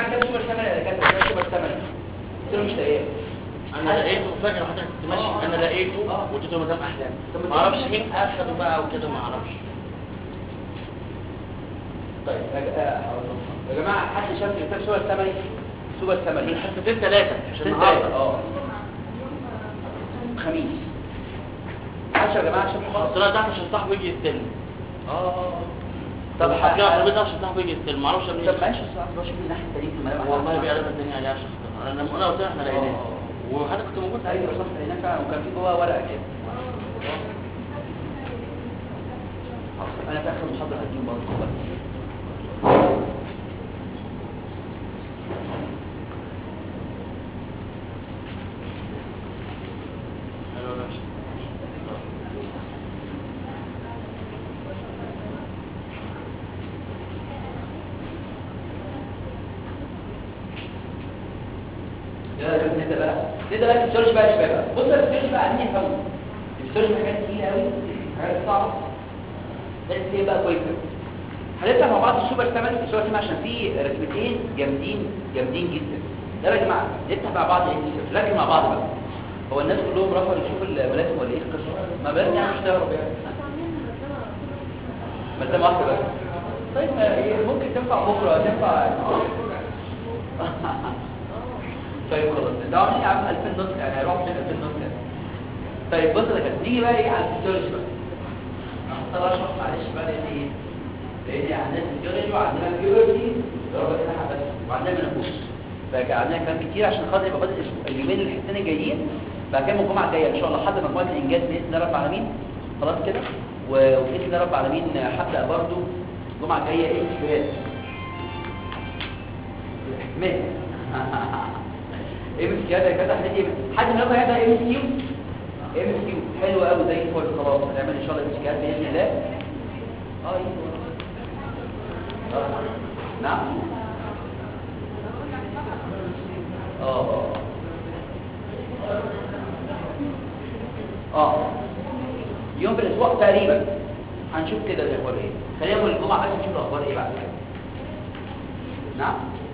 كام سوبر ثمن يا دكاتره كام سوبر ثمن قلت له مش لاقيه انا لقيته فاكر حضرتك كنت ماشي آه. انا لقيته آه. واديته مدام احلام طب ما ما اعرفش تقولش. مين اخده بقى وكده ما اعرفش طيب يا ج- آه، هقول لكم. يا جماعه حد شاف كام سوبر ثمن سوبر ثمن من حصتين ثلاثه مش ست النهارده دقايق، اه خميس عشرة يا جماعه عشان خلاص اصل انا تحت عشان صاحبه يجي يستلم اه طب حاطين على ح- الترابيزه عشان صاحبه يجي يستلم ما اعرفش منين طب معلش بس عايز اشوف الناحيه التانية في الملامح والله بيعرف الدنيا عليه عشان خاطر انا انا قلت له احنا لقيناه وحضرتك كنت موجود ايوه صح هناك فعلا وكان في جواه ورقه كده انا في اخر المحاضره هديهم برضه خبر ايوه يا باشا يلا يا نبدا بقى نبدا بقى السيرش بقى يا شباب بص السيرش بقى عايزين يفهموا السيرش حاجات تقيله قوي حاجات صعبه بس هي بقى كويسه هنبدا مع بعض السوبر ثمن السوبر ثمن عشان في رسمتين جامدين جامدين جدا ده يا جماعه نفتح مع بعض ايه السيرش ركز مع بعض بقى هو الناس كلهم رفضوا يشوفوا الملازم ولا ايه القصه ما بلاش يعني مش تهرب يعني ملزمه واحده بس طيب ما هي ممكن تنفع بكره تنفع طيب خلاص ده عاملين يا عم 2000 نسخه يعني هيروح فين 2000 نسخه طيب بص يا كده نيجي بقى ايه على الفيسيولوجي بقى هختار اشرح معلش بقى لان ايه لان عندنا الفيسيولوجي وعندنا البيولوجي ضربه كده بس وعندنا منافوس فكان عندنا كلام كتير عشان خاطر يبقى بدل الأسبوع- اليومين الحتتين الجايين بعد كده من الجمعه الجايه ان شاء الله حد مجموعه الانجاز باذن الله رب العالمين خلاص كده و- وباذن الله رب العالمين هبدا برضو الجمعه الجايه ايه شويه احتمال ام اس كيو ده كده هندي حد النهارده هيبدا ام اس كيو ام اس كيو حلو قوي زي الفل خلاص هنعمل ان شاء الله ام اس كيو باذن الله اه ايوه آه. نعم اه اه اه يوم في الاسبوع تقريبا هنشوف كده الاخبار ايه خلينا نقول الجمعه بس نشوف الاخبار ايه بعد كده نعم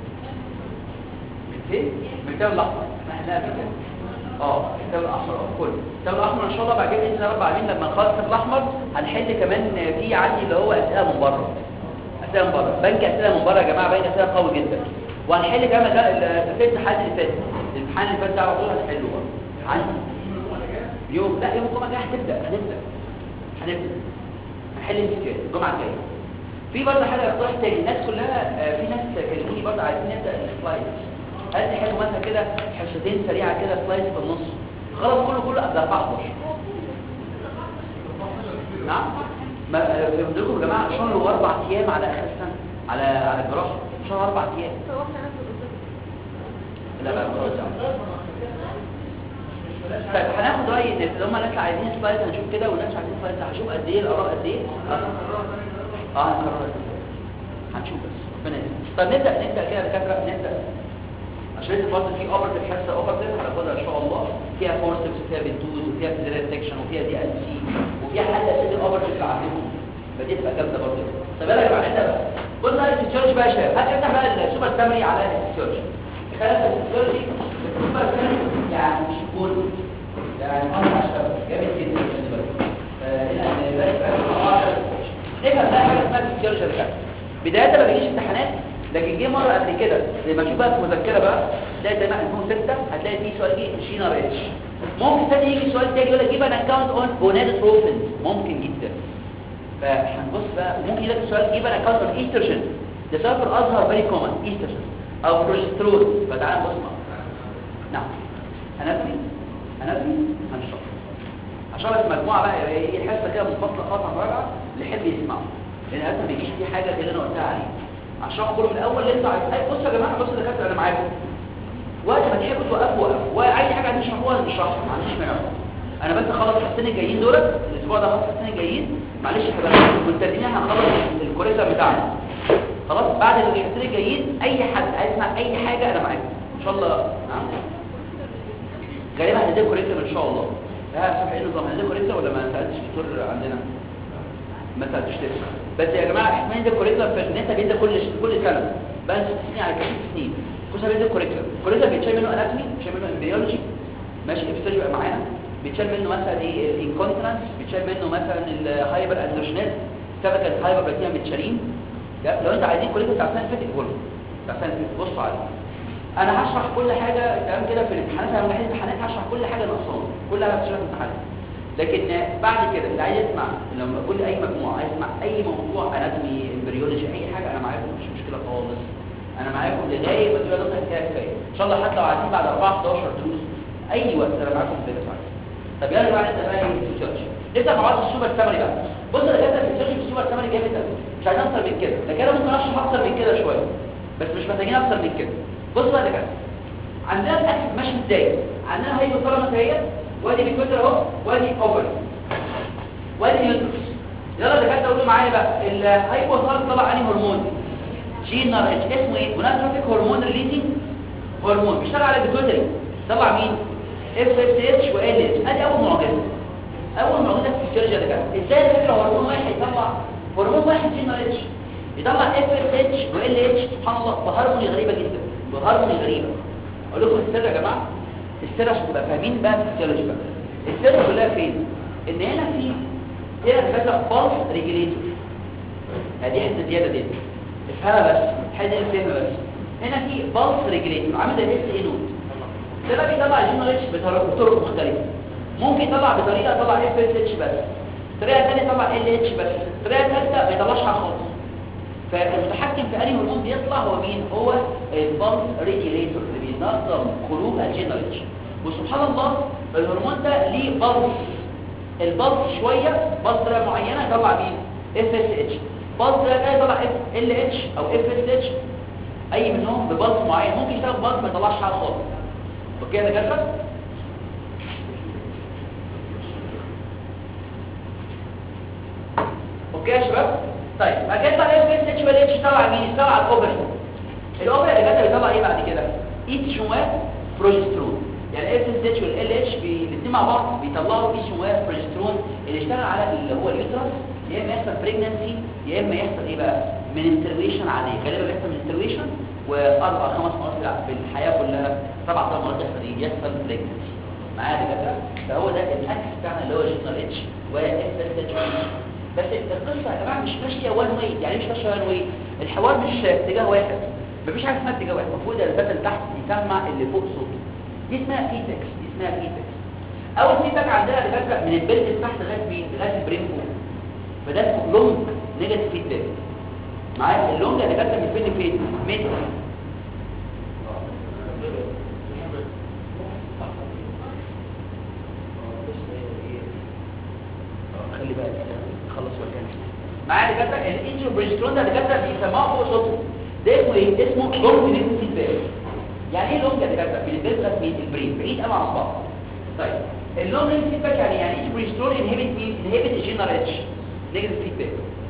من فين؟ من الكتاب الاحمر ما احنا قبل كده اه الكتاب الاحمر اه كله الكتاب الاحمر ان شاء الله بعد كده باذن الله رب العالمين لما نخلص الكتاب الاحمر هنحل كمان في عندي اللي هو اسئله من بره اسئله من بره بنك اسئله من بره يا جماعه بنك اسئله قوي جدا وهنحل كمان ده ال- في الامتحان اللي فات الامتحان اللي فات ده على طول هنحله برضه عندي يوم لا يوم الجمعه الجايه هتبدا هنبدا هنبدا هنحل امتحان الجمعه الجايه في برضه حاجه اقتراح تاني الناس كلها آه، في ناس كلموني برضه عايزين نبدا السلايدز هل تحبوا مثلا كده حصتين سريعه كده سلايدز في النص خلاص كله كله ابدا 14 نعم ما آه، قلت لكم يا جماعه شهر واربع ايام على اخر السنه على على الجراحه شهر اربع ايام لا لا خلاص يا عم. طيب هناخد راي الناس اللي هم الناس عايزين سلايدز هنشوف كده والناس مش عايزين سلايدز هنشوف قد ايه الاراء قد ايه اه هنكرر هنشوف بس ربنا يستر طب نبدا نبدا كده يا دكاتره نبدا عشان لسه برضه في اوبرتيف حصه اوبرتيف هناخدها ان شاء الله فيها فورسبس وفيها بنتوز وفيها سيزيريان سيكشن وفيها دي ان سي وفيها حل اسئله الاوبرتيف اللي عندكم فدي تبقى جامده برضه طب يلا يا جماعه نبدا بقى بص بقى الفيسيولوجي بقى يا شباب هنفتح بقى السوبر سامري على الفيسيولوجي خلاص الفيسيولوجي السوبر سامري يعني مش كله يعني اربع شباب جامد جدا خلي بالك فهنا بس نفهم بقى حاجه اسمها الفيسيولوجي يا دكاتره بدايه ما بيجيش امتحانات لكن جه مره قبل كده زي ما تشوف بقى في المذكره بقى تلاقي زي ما 2006 هتلاقي فيه سؤال جه شينا ريتش ممكن تاني يجي سؤال تاني يقول لك جيب ان اكونت اون جونادوتروفنز ممكن جدا فهنبص بقى ممكن يلاقي سؤال جيب ان اكونت اون ايستروجين ده سؤال في الازهر فيري كومن ايستروجين او بروجسترون فتعال نبص مع بعض. نعم اناتومي اناتومي هنشرح عشان بس المجموعه بقى هي الحصه كده منفصله خالص عن المراجعه اللي يحب يسمعه لان هسه ما بيجيش فيه حاجه غير اللي انا قلتها عليه عشان كله من الاول اللي انتوا عايزين أي بصوا يا جماعه بصوا يا دكاتره انا معاكم وقت ما تحبوا توقفوا وقفوا واي حاجه عايزين تشرحوها نشرحها ما عنديش مانع انا بس خلص الحصتين الجايين دولت الاسبوع ده خلص الحصتين الجايين معلش احنا بقى مستنيين هنخلص الكوريكا بتاعنا خلاص بعد الحصتين الجايين اي حد عايز يسمع اي حاجه انا معاكم ان شاء الله نعم غالبا هنديك كوريكا ان شاء الله ها صح ايه النظام هنديك كوريكا ولا ما سالتش الدكتور عندنا ما سالتش لسه بس يا جماعه احنا ده كوريكولا في النت بيدي كل كل سنه بس ست سنين على كده ست سنين كوسا بيزل كوريكولر الكوريكولر بيتشال منه اناتومي بيتشال منه امبريولوجي ماشي الابستاج بقى معانا بيتشال منه مثلا ايه الانكونترانس بيتشال منه مثلا الهايبر اندروجينيز سبكه الهايبر بلاتينيا متشالين ده لو انت عايزين كوريكولر بتاع السنه اللي فاتت قول بتاع السنه اللي فاتت بصوا عليه انا هشرح كل حاجه تمام كده في الامتحانات انا بحس امتحانات هشرح كل حاجه ناقصاني كلها هتشرح امتحانات لكن بعد كده اللي عايز يسمع لما اقول اي مجموعه عايز يسمع اي موضوع اناتومي امبريولوجي اي حاجه انا معاكم مش مشكله خالص انا معاكم لغايه ما تقول نقطه كده كفايه ان شاء الله حتى لو عايزين بعد 4 11 دروس اي وقت انا معاكم في الفيديو طب يلا بقى نبدا بقى الفيتشرز نبدا مع بعض السوبر سامري بقى بص انا كاتب الفيتشرز في السوبر سامري جامد قوي مش عايزين اكتر من كده ده كده ممكن اشرح اكتر من كده شويه بس مش محتاجين اكتر من كده بص بقى كده عندنا الاكل ماشي ازاي عندنا هايبوثالاموس اهي وادي بيكوتر اهو وادي اوفر وادي اليوترس يلا دكاتره قولوا معايا بقى الهايبوثالاموس طلع عليه هرمون جين نار اتش اسمه ايه وناتروفيك هرمون ريليزنج هرمون بيشتغل على البيتوتري طلع مين اف اس اتش و ال اتش ادي اول معجزه اول معجزه في الفسيولوجي يا دكاتره ازاي الفكره هرمون واحد يطلع هرمون واحد جين نار اتش يطلع اف اس اتش و ال اتش سبحان الله بهرموني غريبه جدا بهرموني غريبه اقول لكم السر يا جماعه السر عشان تبقى فاهمين بقى الفسيولوجي بقى السر كلها فين ان هنا في هنا دكاتره بالس ريجوليتور ادي حته زياده دي افهمها بس حد الفهم بس هنا في بالس ريجوليتور عامل زي الاس اي نوت ده بقى بيطلع جين اتش بطرق مختلفه ممكن يطلع بطريقه يطلع اف اس اتش بس طريقه ثانيه يطلع ال اتش بس طريقه ثالثه ما يطلعش حاجه خالص فالمتحكم في انهي هرمون بيطلع هو مين هو البلس ريجوليتور اللي بينظم خروج الجين اتش وسبحان الله الهرمون ده ليه بلس البلس شويه بلس طريقه معينه يطلع مين اف اس اتش بلس طريقه يطلع اف ال اتش او اف اس اتش اي منهم ببلس معين ممكن يشتغل بلس ما يطلعش حاجه خالص اوكي يا دكاتره اوكي يا شباب طيب بعد كده طلع اف اس اتش ولا اتش طلع مين طلع على الاوبري الاوبري اللي كده بيطلع ايه بعد كده ايتش وان بروجسترون يعني اف اس اتش والال اتش الاثنين مع بعض بيطلعوا ايتش وان بروجسترون اللي اشتغل على اللي هو اليوترس يا اما يحصل بريجنانسي يا اما يحصل ايه بقى منسترويشن عليه غالبا بيحصل منسترويشن واربع خمس مرات في الحياه كلها سبع ثمان مرات يحصل ايه يحصل بريجنانسي معايا يا دكاتره فهو ده الاكس بتاعنا اللي هو جينال اتش واف اس اتش بس القصه يا جماعه مش ماشيه وان واي يعني مش ماشيه وان واي الحوار مش اتجاه واحد مفيش حاجه اسمها اتجاه واحد المفروض البات اللي تحت يسمع اللي فوق صوته دي اسمها فيدباكس دي اسمها فيدباكس اول فيدباك عندنا دكاتره من البلد اللي تحت لغايه مين لغايه البرين فوق فده اسمه لونج نيجاتيف فيدباك معايا اللونج اللي دكاتره من فين لفين من خلي بالك خلص مكانك معايا دكاتره الانجو بريسترون ده دكاتره بيسموه فوق صوته ده اسمه ايه اسمه لونج نيجاتيف فيدباك يعني ايه لونج يا دكاتره من البلد لغايه مين البرين بعيد قوي عن بعض طيب اللونج نيجاتيف فيدباك يعني يعني ايه بريسترون انهبت مين انهبت الجنرال اتش نيجاتيف فيدباك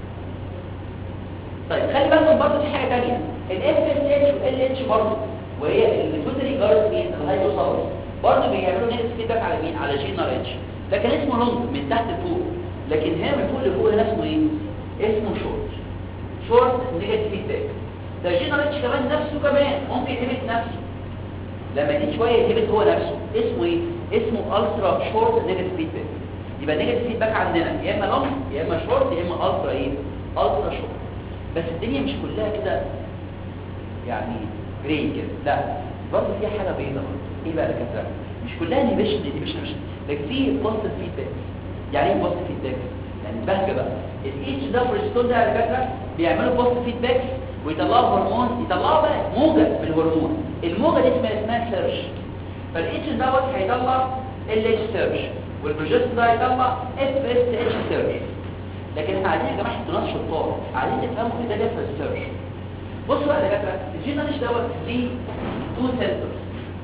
طيب خلي بالكم برضه في حاجه ثانيه الاف اس اتش وال اتش برضه وهي البيتوتري جارد مين الهايبوثالاموس برضه بيعملوا نيجاتيف فيدباك على مين على جينر اتش لكن اسمه لونج من تحت لفوق لكن هنا من فوق لفوق هنا اسمه ايه اسمه شورت شورت نيجاتيف فيدباك ده جينر اتش كمان نفسه كمان ممكن يهبط نفسه لما يزيد شويه يهبط هو نفسه اسمه ايه اسمه الترا شورت نيجاتيف فيدباك يبقى نيجاتيف فيدباك عندنا يا اما لونج يا اما شورت يا اما الترا ايه الترا شورت بس الدنيا مش كلها كده يعني جري كده لا برضه فيها حاجه بيضاء ايه بقى الكلام مش كلها نيبشن نيبشن مش لكن في بوزيتيف فيدباك يعني ايه بوزيتيف فيدباك يعني بهجه بقى الاتش ده فريستون ده على فكره بيعملوا بوزيتيف فيدباك ويطلعوا هرمون يطلعوا بقى موجه في الهرمون الموجه دي اسمها اسمها سيرش فالاتش دوت هيطلع ال اتش سيرش والبروجست ده هيطلع اف اس اتش سيرش لكن احنا عايزين يا جماعه ناس شطار عايزين تفهموا ان ده بيحصل سيرش بصوا بقى يا دكاتره الجينريش دوت ليه تو سنترز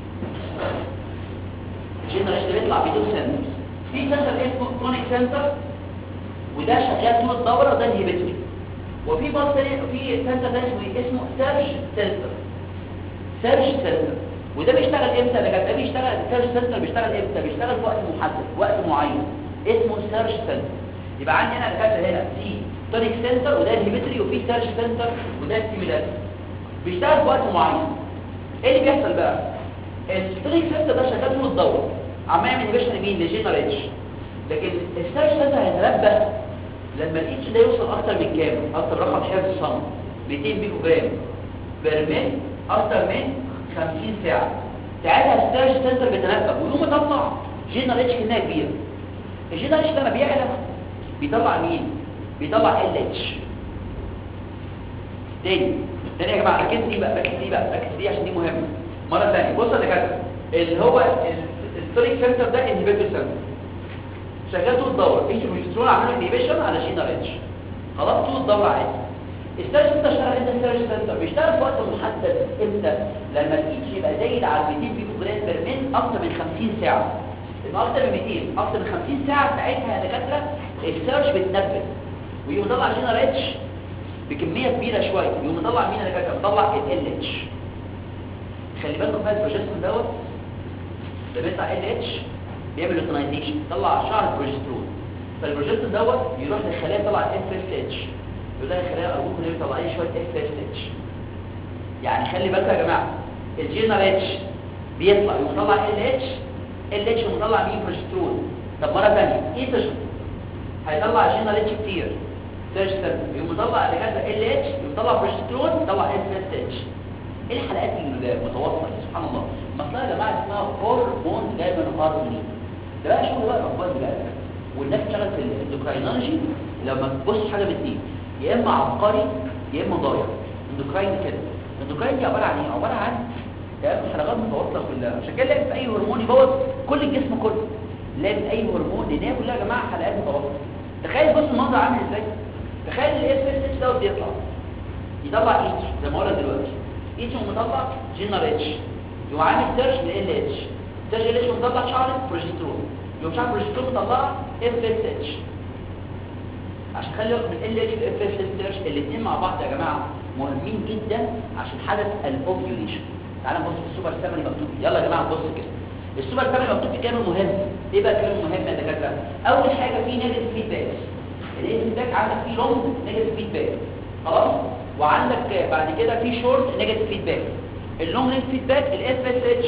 الجينريش ده بيطلع بدو سنترز في سنتر اسمه كونيك سنتر وده شغال طول الدوره وده انهبيتوري وفي باص تاني في سنتر ده اسمه ايه اسمه سيرش سنتر سيرش سنتر وده بيشتغل امتى يا دكاتره ده بيشتغل السيرش سنتر بيشتغل امتى بيشتغل في وقت محدد وقت معين اسمه سيرش سنتر يبقى عندي هنا دكاتره هنا في تونيك سنتر وده انهبيتوري وفي سيرش سنتر وده ستيمولاتوري بيشتغل في وقت معين ايه اللي بيحصل بقى الستريك سنتر ده شغال طول الدوره عمال يعمل انيبيشن لمين لجينر اتش لكن الستريك سنتر هيتنبه لما الاتش ده يوصل اكتر من كام اكتر رقم حفظ صم 200 بيكو جرام برميل اكتر من 50 ساعه ساعتها الستريك سنتر بيتنبه ويقوم يطلع جينر اتش كميه كبيره الجينر اتش لما بيعلى بيطلع مين بيطلع ال اتش تاني تاني يا جماعه ركز دي بقى ركز دي بقى ركز دي عشان دي مهمه مره ثانيه بص يا دكاتره اللي هو الستريك سنتر ده انهبيتور سنتر شغال طول الدوره في بروجسترون عملوا انهبيشن على جينر اتش خلاص طول الدوره عادي الستارج سنتر شغال امتى الستارج سنتر بيشتغل في وقت محدد امتى لما الاتش يبقى زايد على 200 بيكو جرام بير من اكتر من 50 ساعه يبقى اكتر من 200 اكتر من 50 ساعه ساعتها يا دكاتره السيرش بتنبه ويقوم يطلع جينر اتش بكميه كبيره شويه يقوم يطلع مين يا دكاتره يطلع ال اتش خلي بالكم بقى البروجسترون دوت ده بيطلع ال اتش بيعمل اوتنايزيشن يطلع شعر بروجسترون فالبروجسترون دوت يروح للخلايا يطلع اف اس اتش يقول لها الخلايا ارجوكم ليه يطلع لي شويه اف اس اتش يعني خلي بالكم يا جماعه الجينر اتش بيطلع يقوم يطلع ال اتش ال اتش مطلع مين بروجسترون طب مره ثانيه ايتروجين هيطلع جينر اتش كتير سيرش سيرش يقوم مطلع دكاتره ال اتش يطلع بروجسترون يطلع اف اس اتش ايه الحلقات المتواصله سبحان الله مصلحه يا جماعه اسمها هرمون جاي من هارموني ده بقى شغل بقى ربنا بقى والناس بتشتغل في الاندوكراينولوجي لما تبص حاجه من اتنين يا اما عبقري يا اما ضايع اندوكراين كده الاندوكراين دي عباره عن ايه عباره عن تمام حلقات متواصله كلها عشان كده لازم اي هرمون يبوظ كل الجسم كله لازم اي هرمون لان هي كلها يا جماعه حلقات متواصله تخيل بص المنظر عامل ازاي تخيل الاف اس اتش دوت بيطلع يطلع ايتش زي ما قلنا دلوقتي ايتش مطلع جينر اتش يقوم عامل سيرش لل اتش سيرش ال اتش مطلع شعر بروجسترون يقوم شعر بروجسترون مطلع اف اس اتش عشان خلي بالك من ال اتش والاف اس سيرش الاثنين مع بعض يا جماعه مهمين جدا عشان حدث الاوفيوليشن تعال نبص في السوبر سامري مكتوب يلا يا جماعه بص كده السوبر سامري مكتوب في كلمه مهم ايه بقى كلمه مهمه يا دكاتره اول حاجه في نيجاتيف فيدباك الفيدباك عندك فيه لونج نيجاتيف فيدباك خلاص وعندك بعد كده في شورت نيجاتيف فيدباك اللونج نيجاتيف فيدباك الاف اس اتش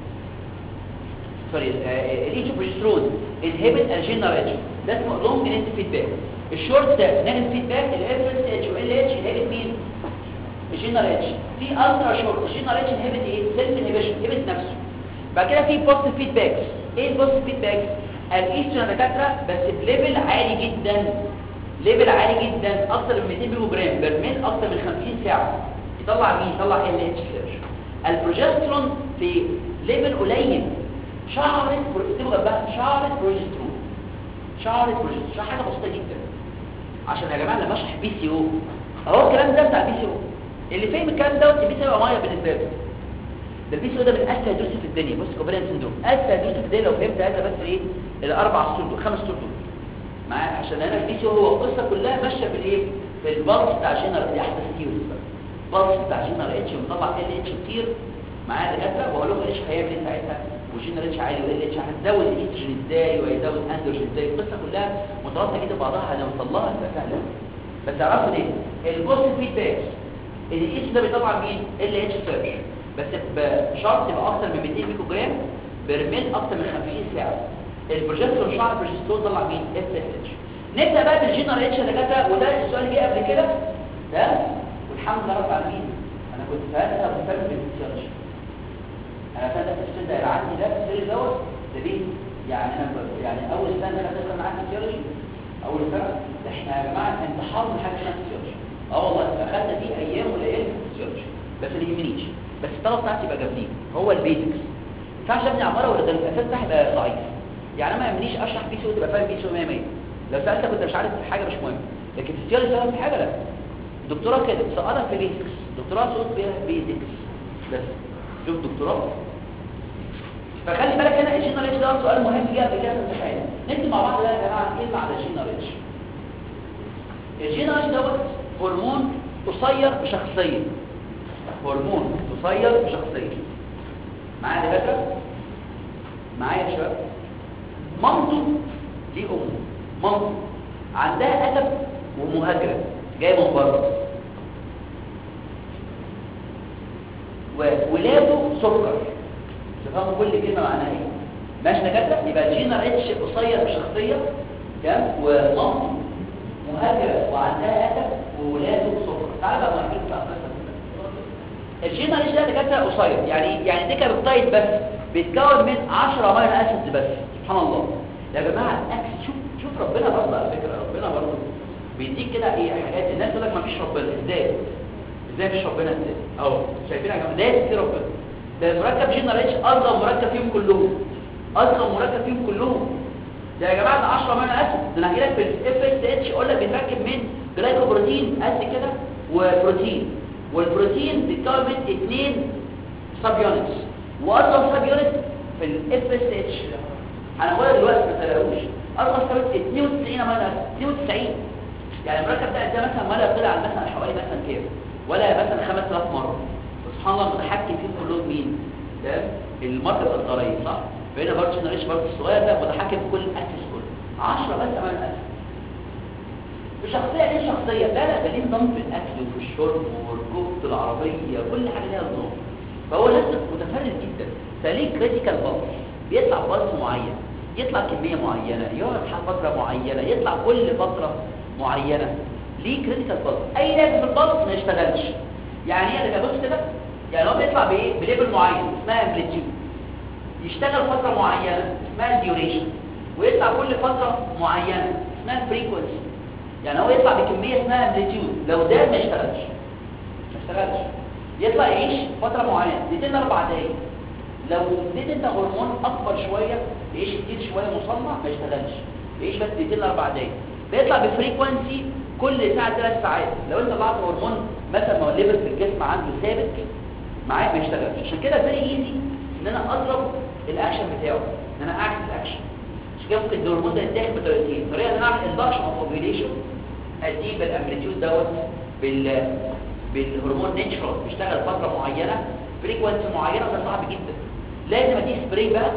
سوري الاتش بروجسترون انهبت الجينر اتش ده اسمه لونج نيجاتيف فيدباك الشورت نيجاتيف فيدباك الاف اس اتش وال اتش انهبت مين الجينر اتش في الترا شورت الجينر اتش انهبت ايه سيلف انهبيشن انهبت نفسه بعد كده في بوزيتيف فيدباكس ايه البوزيتيف فيدباكس الايستروجين دكاتره بس بليفل عالي جدا ليفل عالي جدا اكتر من 200 ميلي جرام برميل اكتر من 50 ساعه يطلع مين يطلع ال اتش سيرش البروجسترون في ليفل قليل شعرت اكتبوا جنبها شعرت بروجسترون شعرت بروجسترون شعر حاجه بسيطه جدا عشان يا جماعه لما اشرح بي سي او اهو الكلام ده بتاع بي سي او اللي فاهم الكلام دوت البي سي او ميه بالنسبه له ده البي سي او ده من اسهل دروس في الدنيا بص كوبريان سندروم اسهل دروس في الدنيا لو فهمت هذا بس ايه الاربع سطور دول خمس سطور دول معايا عشان انا البي سي هو القصه كلها ماشيه بالايه بالبلس بتاع جنرال دي احدث ثيوريز بلس بتاع جنرال اتش ومطلع ال اتش كتير معايا دكاتره وهقول لكم اتش هيعمل ايه ساعتها وجنرال اتش عالي وال اتش هتزود الاستروجين ازاي وهيزود اندروجين ازاي القصه كلها مترابطه كده بعضها هنوصل لها تبقى سهله بس اعرفوا ايه البوست فيدباك الاتش ده بيطلع مين ال اتش سيرش بس بشرط يبقى اكتر من 200 ميكرو جرام برميل اكتر من 50 ساعه البروجسترون شعر البروجسترون طلع مين اف اس اتش نبدا بقى بالجينر اتش اللي كده وده السؤال اللي جه قبل كده ده والحمد لله رب العالمين انا كنت فاهم انا كنت فاهم بالفسيولوجي انا فاهم ده السؤال ده يبقى عندي ده السؤال دوت ده ليه يعني انا ب- يعني اول سنه انا كنت معاك فسيولوجي اول سنه ده احنا يا جماعه انتحرنا حاجه اسمها فسيولوجي اه والله اخدنا فيه ايام وليالي في الفسيولوجي بس اللي يهمنيش بس الطلب بتاعتي يبقى جامدين هو البيزكس ما ينفعش ابني عماره ولا ده الاساس بتاعي يبقى ضعيف يعني انا ما يهمنيش اشرح بي سي تبقى فاهم بي سي 100 100 لو سالتك كنت مش عارف حاجه مش مهم لكن في السيولوجي فاهم في حاجه لا دكتوراه كده سقطك في بيزكس دكتوراه سقط بيها بيزكس بس شوف دكتوراه فخلي بالك هنا الجينر اتش ده سؤال مهم جدا قبل كده في الامتحان نكتب مع بعض بقى يا جماعه كلمه على الجينر اتش الجينر اتش دوت هرمون قصير بشخصيه هرمون قصير بشخصيه معايا يا دكاتره معايا يا شباب مامته دي امه مامته عندها ادب ومهاجره جايه من بره وولاده سكر تفهموا كل كلمه معناها ايه ماشي دكاتره يبقى جينا اتش قصير بشخصيه تمام ومامته مهاجره وعندها هدف وولاده سكر تعالى بقى نحكي بقى القصه الجين اتش ده دكاتره قصير يعني يعني ديكابتايد بس بيتكون من 10 امينو اسيدز بس سبحان الله يا جماعه الاكل شوف شوف ربنا برضه على فكره ربنا برضه بيديك كده ايه حاجات الناس تقول لك ما فيش ربنا ازاي ازاي مفيش ربنا ازاي اهو شايفين يا جماعه ده في ربنا ده مركب جين اتش اصغر مركب فيهم كلهم اصغر مركب فيهم كلهم ده يا جماعه ده 10 امينو اسيد ده انا هجي لك في الاف اس اتش اقول لك بيتركب من جلايكوبروتين قد كده وبروتين والبروتين بيتكون من اثنين سب يونتس واصغر سب يونت في الاف اس اتش هناخدها دلوقتي ما تلاقوش اصغر سب يونت 92 امينو اسيد 92 يعني المركب ده ده مثلا ملا طلع مثلا حوالي مثلا كام ولا مثلا 5000 مره سبحان الله متحكم فيهم كلهم مين ده المركب الضريبي صح فهنا برضه جنريشن برضه الصغير ده متحكم في كل الاسس كله 10 بس امينو اسيد الشخصية ليه شخصية؟ لا لا ده ليه نظام في الأكل وفي الشرب وركوبة العربية كل حاجة ليها نظام فهو لازم متفرد جدا فليه كريتيكال بالس بيطلع بالس معين يطلع كمية معينة يقعد فترة معينة يطلع كل فترة معينة ليه كريتيكال بالس أي لعبة في البالس ما يشتغلش يعني ايه اللي بص كده يعني هو بيطلع بايه بليفل معين اسمها امبليتيود يشتغل فترة معينة اسمها الديوريشن ويطلع كل فترة معينة اسمها الفريكونسي يعني هو يطلع بكمية اسمها امبليتيود لو ده ما يشتغلش ما يشتغلش يطلع يعيش فترة معينة دقيقتين اربع دقايق لو اديت انت هرمون اكبر شوية يعيش كتير شوية مصنع ما يشتغلش يعيش بس دقيقتين اربع دقايق بيطلع بفريكونسي كل ساعة ثلاث ساعات لو انت طلعت هرمون مثلا ما هو الليفل في الجسم عنده ثابت معاه ما يشتغلش عشان كده فيري ايزي ان انا اضرب الاكشن بتاعه ان انا اعكس الاكشن عشان كده ممكن الهرمون ده يتاخد بطريقتين طريقه ان انا اعمل اندكشن اوف اوفيليشن اديه بالامبليتيود دوت بال بالهرمون نيتشرال بيشتغل فتره معينه فريكوانسي معينه ده صعب جدا لازم اديه سبراي بقى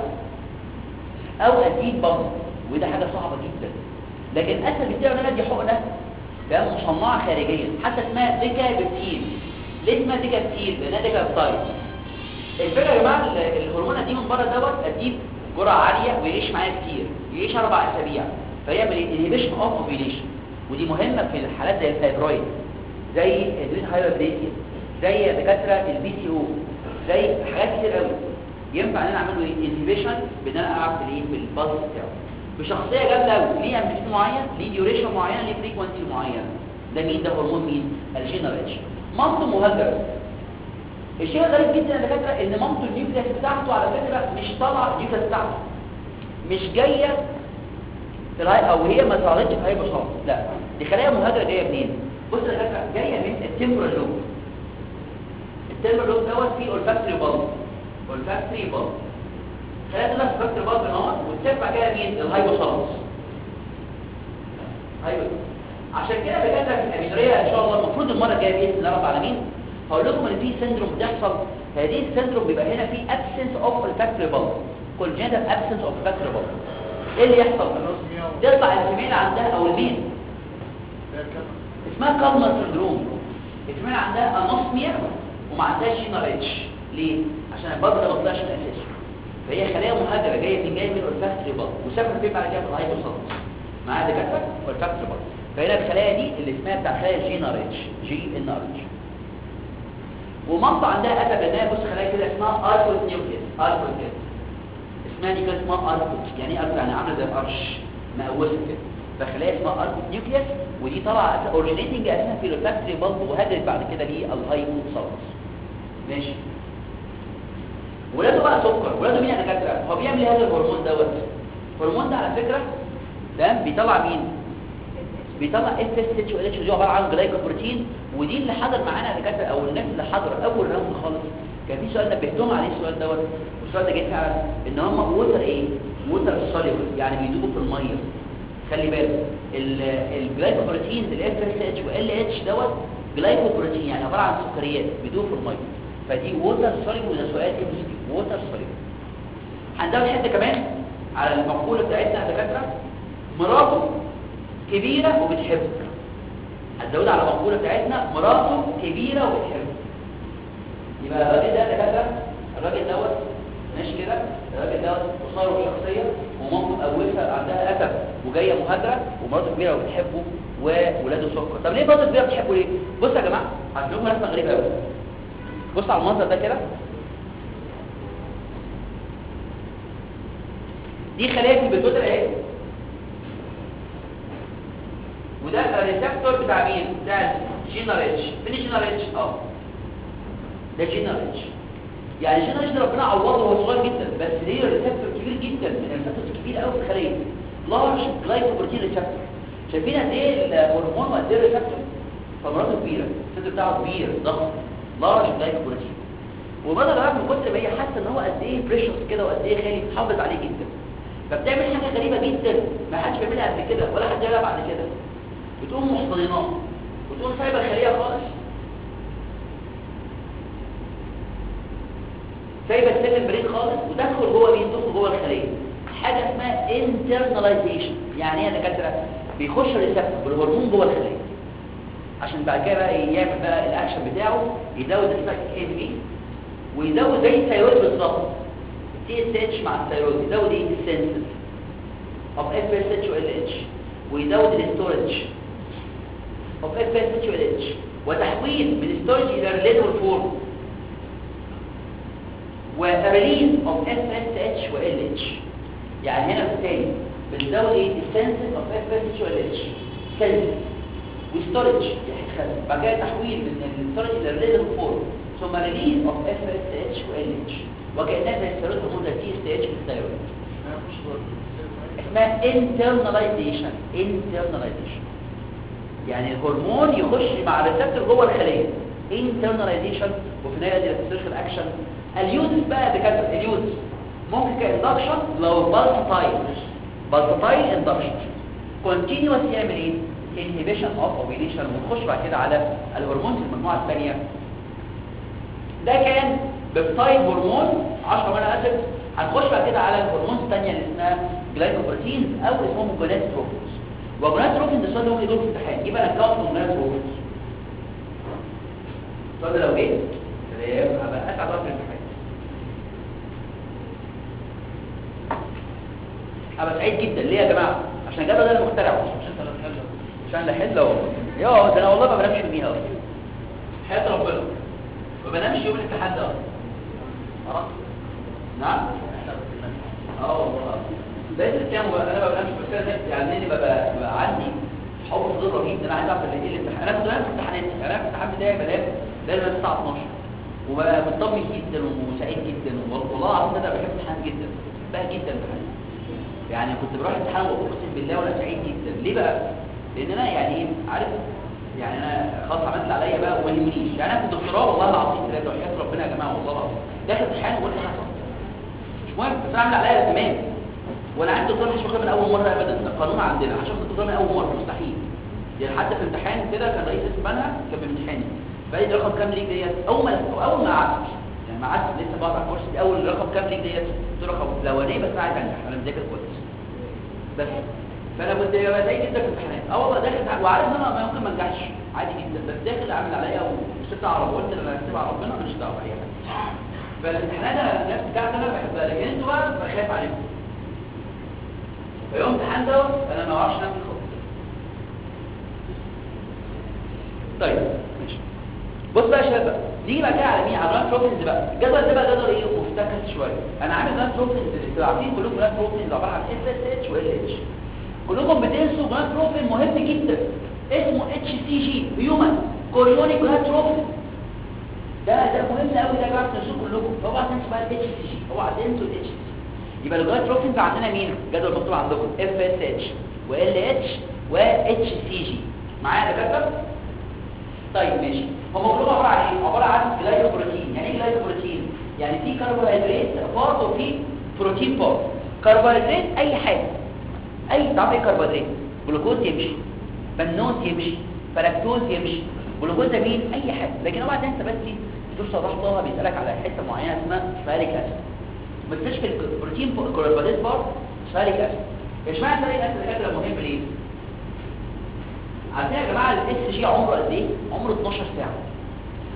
او اديه بامب وده حاجه صعبه جدا لكن اسهل بكتير ان انا ادي حقنه ده مصنعه خارجيا حتى اسمها ديكابتين ليه اسمها ديكابتين لانها ديكابتايد الفكره يا جماعه الهرمون دي من بره دوت اديه جرعه عاليه ويعيش معايا كتير يعيش اربع اسابيع فيعمل انهبيشن اوف اوفيليشن ودي مهمة في الحالات زي الفايبرويد زي ادوية هايبريديا زي دكاترة البي سي او زي حاجات كتير قوي ينفع ان انا اعمل له انهبيشن بان انا العب في الايه في البلس بتاعه بشخصيه جامده قوي ليه امبليتيود معين ليه ديوريشن معين ليه فريكوانسي معين ده مين ده هرمون مين الجينريشن مامته مهاجره الشيء الغريب جدا يا دكاتره ان مامته النيوكليس بتاعته على فكره مش طالعه النيوكليس بتاعته مش جايه في الهاي او هي ما ظهرتش في هاي بساطه لا دي خلايا مهاجره جايه منين بص يا دكاتره جايه من التمبرال لوب التمبرال لوب دوت فيه اولفاكتوري بالب اولفاكتوري بالب خلايا تطلع في اولفاكتوري بالب نار وترفع كده مين الهايبوثالاموس ايوه عشان كده دكاتره في الامينوريه ان شاء الله المفروض المره الجايه باذن الله رب العالمين هقول لكم ان في سندروم بتحصل هذه السندروم بيبقى هنا في absence of olfactory bulb congenital absence of olfactory bulb ايه اللي يحصل تطلع الفيميل عندها او الميل اسمها كالمر سندروم الفيميل عندها انوسميا وما عندهاش جينر اتش ليه عشان البلد ده ما طلعش من اساسه فهي خلايا مهاجره جايه من جايه من اولفاكتوري بلد وسافر فين بعد كده في الهايبوثالاموس معاها دكاتره اولفاكتوري بلد فهنا الخلايا دي اللي اسمها بتاع خلايا جينر اتش جي ان ار اتش ومنطقه عندها اتب لانها بص خلايا كده اسمها اركوت نيوكليس اركوت كده اسمها دي كده اسمها اركوت يعني ايه اركوت يعني عامله زي القرش مقوسه كده فخلايا اسمها اركوت نيوكليس ودي طالعه اوريجينيتنج اساسا في الفاكتوري بالب وهدت بعد كده للهايبوثالاموس ماشي ولاده بقى سكر ولاده مين يا دكاتره هو بيعمل ايه هذا الهرمون دوت الهرمون ده على فكره ده بيطلع مين بيطلع اف اس اتش و اتش دي عباره عن جلايكوبروتين ودي اللي حضر معانا دكاتره او الناس اللي حضر اول راوند خالص كان في سؤال نبهتهم عليه السؤال دوت والسؤال ده جه فعلا ان هم ووتر ايه ووتر سوليبل يعني بيدوبوا في الميه خلي بالك الجلايكوبروتين الاف اس اتش وال اتش دوت جلايكوبروتين يعني عباره عن سكريات بيدوبوا في الميه فدي ووتر سوليبل وده سؤال ام اس كيو ووتر سوليبل هنزود حته كمان على المقوله بتاعتنا يا دكاتره مراته كبيرة وبتحبك هتزود على المقولة بتاعتنا مراته كبيرة وبتحبك يبقى الراجل ده دكاتره الراجل دوت ماشي كده الراجل دوت قصير وشخصيه ومامته مقوسه عندها اسف وجايه مهاجره ومراته كبيره وبتحبه وولاده سكر طب ليه مراته كبيره بتحبه ليه بصوا يا جماعه هتشوفوا رسمه غريبه قوي بص على المنظر ده كده دي خلايا في البيتوتر اهي وده الريسبتور بتاع مين بتاع جينر اتش فين الجينر اتش اه ده جينر اتش يعني جينر اتش ده ربنا عوضه وهو صغير جدا بس ليه ريسبتور كبير جدا من الريسبتور كبير قوي في الخليه لارج جلايكوبروتين ريسبتور شايفين قد ايه الهرمون وقد ايه الريسبتور فمراته كبيره الريسبتور بتاعه كبير ضخم لارج جلايكوبروتين وبدأ بقى من كتر ما هي حاسه ان هو قد ايه بريشس كده وقد ايه غالي تحافظ عليه جدا فبتعمل حاجه غريبه جدا ما حدش بيعملها قبل كده ولا حد يعملها بعد كده بتقوم محتضناه وتقوم سايبه الخليه خالص سايبه السيل البريد خالص وتدخل جوه مين تدخل جوه الخليه حاجه اسمها internalization يعني ايه يا دكاتره بيخش الريسبتور بالهرمون جوه الخليه عشان بعد كده بقى يعمل بقى الاكشن بتاعه يزود السبايك اي بي ويزود زي الثيرويد بالظبط تي اس اتش مع الثيرويد يزود ايه السنسز اوف اف اس اتش وال اتش ويزود الاستورج اوف اف اس اتش وال اتش وتحويل من ستورج الى ريليتور فورم وريليز اوف اف اس اتش وال اتش يعني هنا بالتالي بتزود ايه السنسز اوف اف اس اتش وال اتش سنسز وستورج يتخزن بعد كده تحويل من الستورج الى ريليتور فورم ثم ريليز اوف اف اس اتش وال اتش وكانها زي الثيرويد هرمون تي اس اتش في الثيرويد اسمها internalization internalization يعني الهرمون يخش مع الريسبتور جوه الخليه internalization وفي النهايه دي السيركل اكشن اليوز بقى بكتر اليوز ممكن كاندكشن لو بالسطايل بالسطايل اندكشن كونتينوس يعمل ايه inhibition of ovulation ونخش بعد كده على الهرمون في المجموعه الثانيه ده كان بيبتايد هرمون 10 امينو اسيد هنخش بعد كده على الهرمون الثانيه اللي اسمها جلايكوبروتينز او اسمهم جونادوتروفينز وجونادوتروفينز السؤال اللي ممكن يجيبه في الامتحان يبقى نكاونت جونادوتروفينز السؤال ده لو جه هبقى اسعد وقت الامتحان هبقى سعيد جدا ليه يا جماعه عشان الجدول ده انا مخترعه مش انت اللي بتحله عشان اللي حله يا ده انا والله ما بنامش يوميها اصلا حياه ربنا ما بنامش يوم الامتحان ده اه نعم اه والله بقيت الكام انا ما بنامش بس انا يعني اني ببقى, ببقى عندي حب فضول رهيب ان انا عايز اعرف ايه الامتحان انا كنت بنام في امتحاناتي انا في الامتحان بتاعي بنام لازم الساعه 12 وببقى مطمن جدا وسعيد جدا والله العظيم انا بحب الامتحان جدا بحبها جدا الامتحان يعني كنت بروح الامتحان واقسم بالله وانا سعيد جدا ليه بقى لان انا يعني ايه عارف يعني انا خلاص عملت اللي عليا بقى وما يهمنيش يعني انا في الدكتوراه والله العظيم ثلاثه وحياه ربنا يا جماعه والله العظيم داخل امتحان وقلت حصل مش مهم بس انا عامل عليا تمام وانا عندي دكتور مش واخد من اول مره ابدا ده القانون عندنا عشان الدكتور من اول مره مستحيل يعني حتى في امتحان كده كان رئيس اسمها كان بيمتحني فقال لي رقم كام ليك ديت اول ما اول ما قعدت يعني ما قعدت لسه بقرا على الكورس اول رقم كام ليك ديت قلت له رقم الاولاني بس انا عايز انجح انا مذاكر كويس بس فانا كنت ببقى سعيد جدا في الامتحانات اه والله داخل وعارف ان انا ما ممكن ما انجحش عادي جدا بس داخل اعمل عليا وسبت اعرف قلت انا هسيب على ربنا ماليش دعوه باي حاجه فالامتحانات انا الناس بتاعتي انا بحبها لكن انتوا بقى بخاف عليكم فيوم امتحان دوت انا ما اعرفش انام خالص طيب ماشي بص بقى يا شباب بقى نيجي بقى كده على مين على جراند بروتينز بقى الجدول ده بقى جدول ايه مفتكس شويه انا عامل جراند بروتينز اللي انتوا عارفين كلكم جراند بروتينز عباره عن اف اس اتش وال اتش كلكم بتنسوا جراند بروتين مهم جدا اسمه اتش سي جي هيومن كوريونيك جراند بروتين ده ده مهم قوي ده يا جماعه تنسوه كلكم اوعى تنسوا بقى الاتش سي جي اوعى تنسوا الاتش سي جي يبقى الجراند بروتينز عندنا مين جدول مكتوب عندكم اف اس اتش وال اتش واتش سي جي معايا يا دكاتره طيب ماشي هم كلهم عباره عن ايه عباره عن جلايكوبروتين يعني ايه جلايكوبروتين يعني في كربوهيدرات بارت وفي بروتين بارت كربوهيدرات اي حاجه اي طعم ايه كربوهيدرات جلوكوز يمشي بنوز يمشي فلاكتوز يمشي جلوكوزامين اي حاجه لكن اوعى تنسى بس الدكتور صلاح طه بيسالك على حته معينه اسمها فاليك اسيد ما تنساش في البروتين كربوهيدرات بارت فاليك اسيد اشمعنى فاليك اسيد ده مهم ليه عارفين يا جماعه الاس جي عمره قد ايه عمره 12 ساعه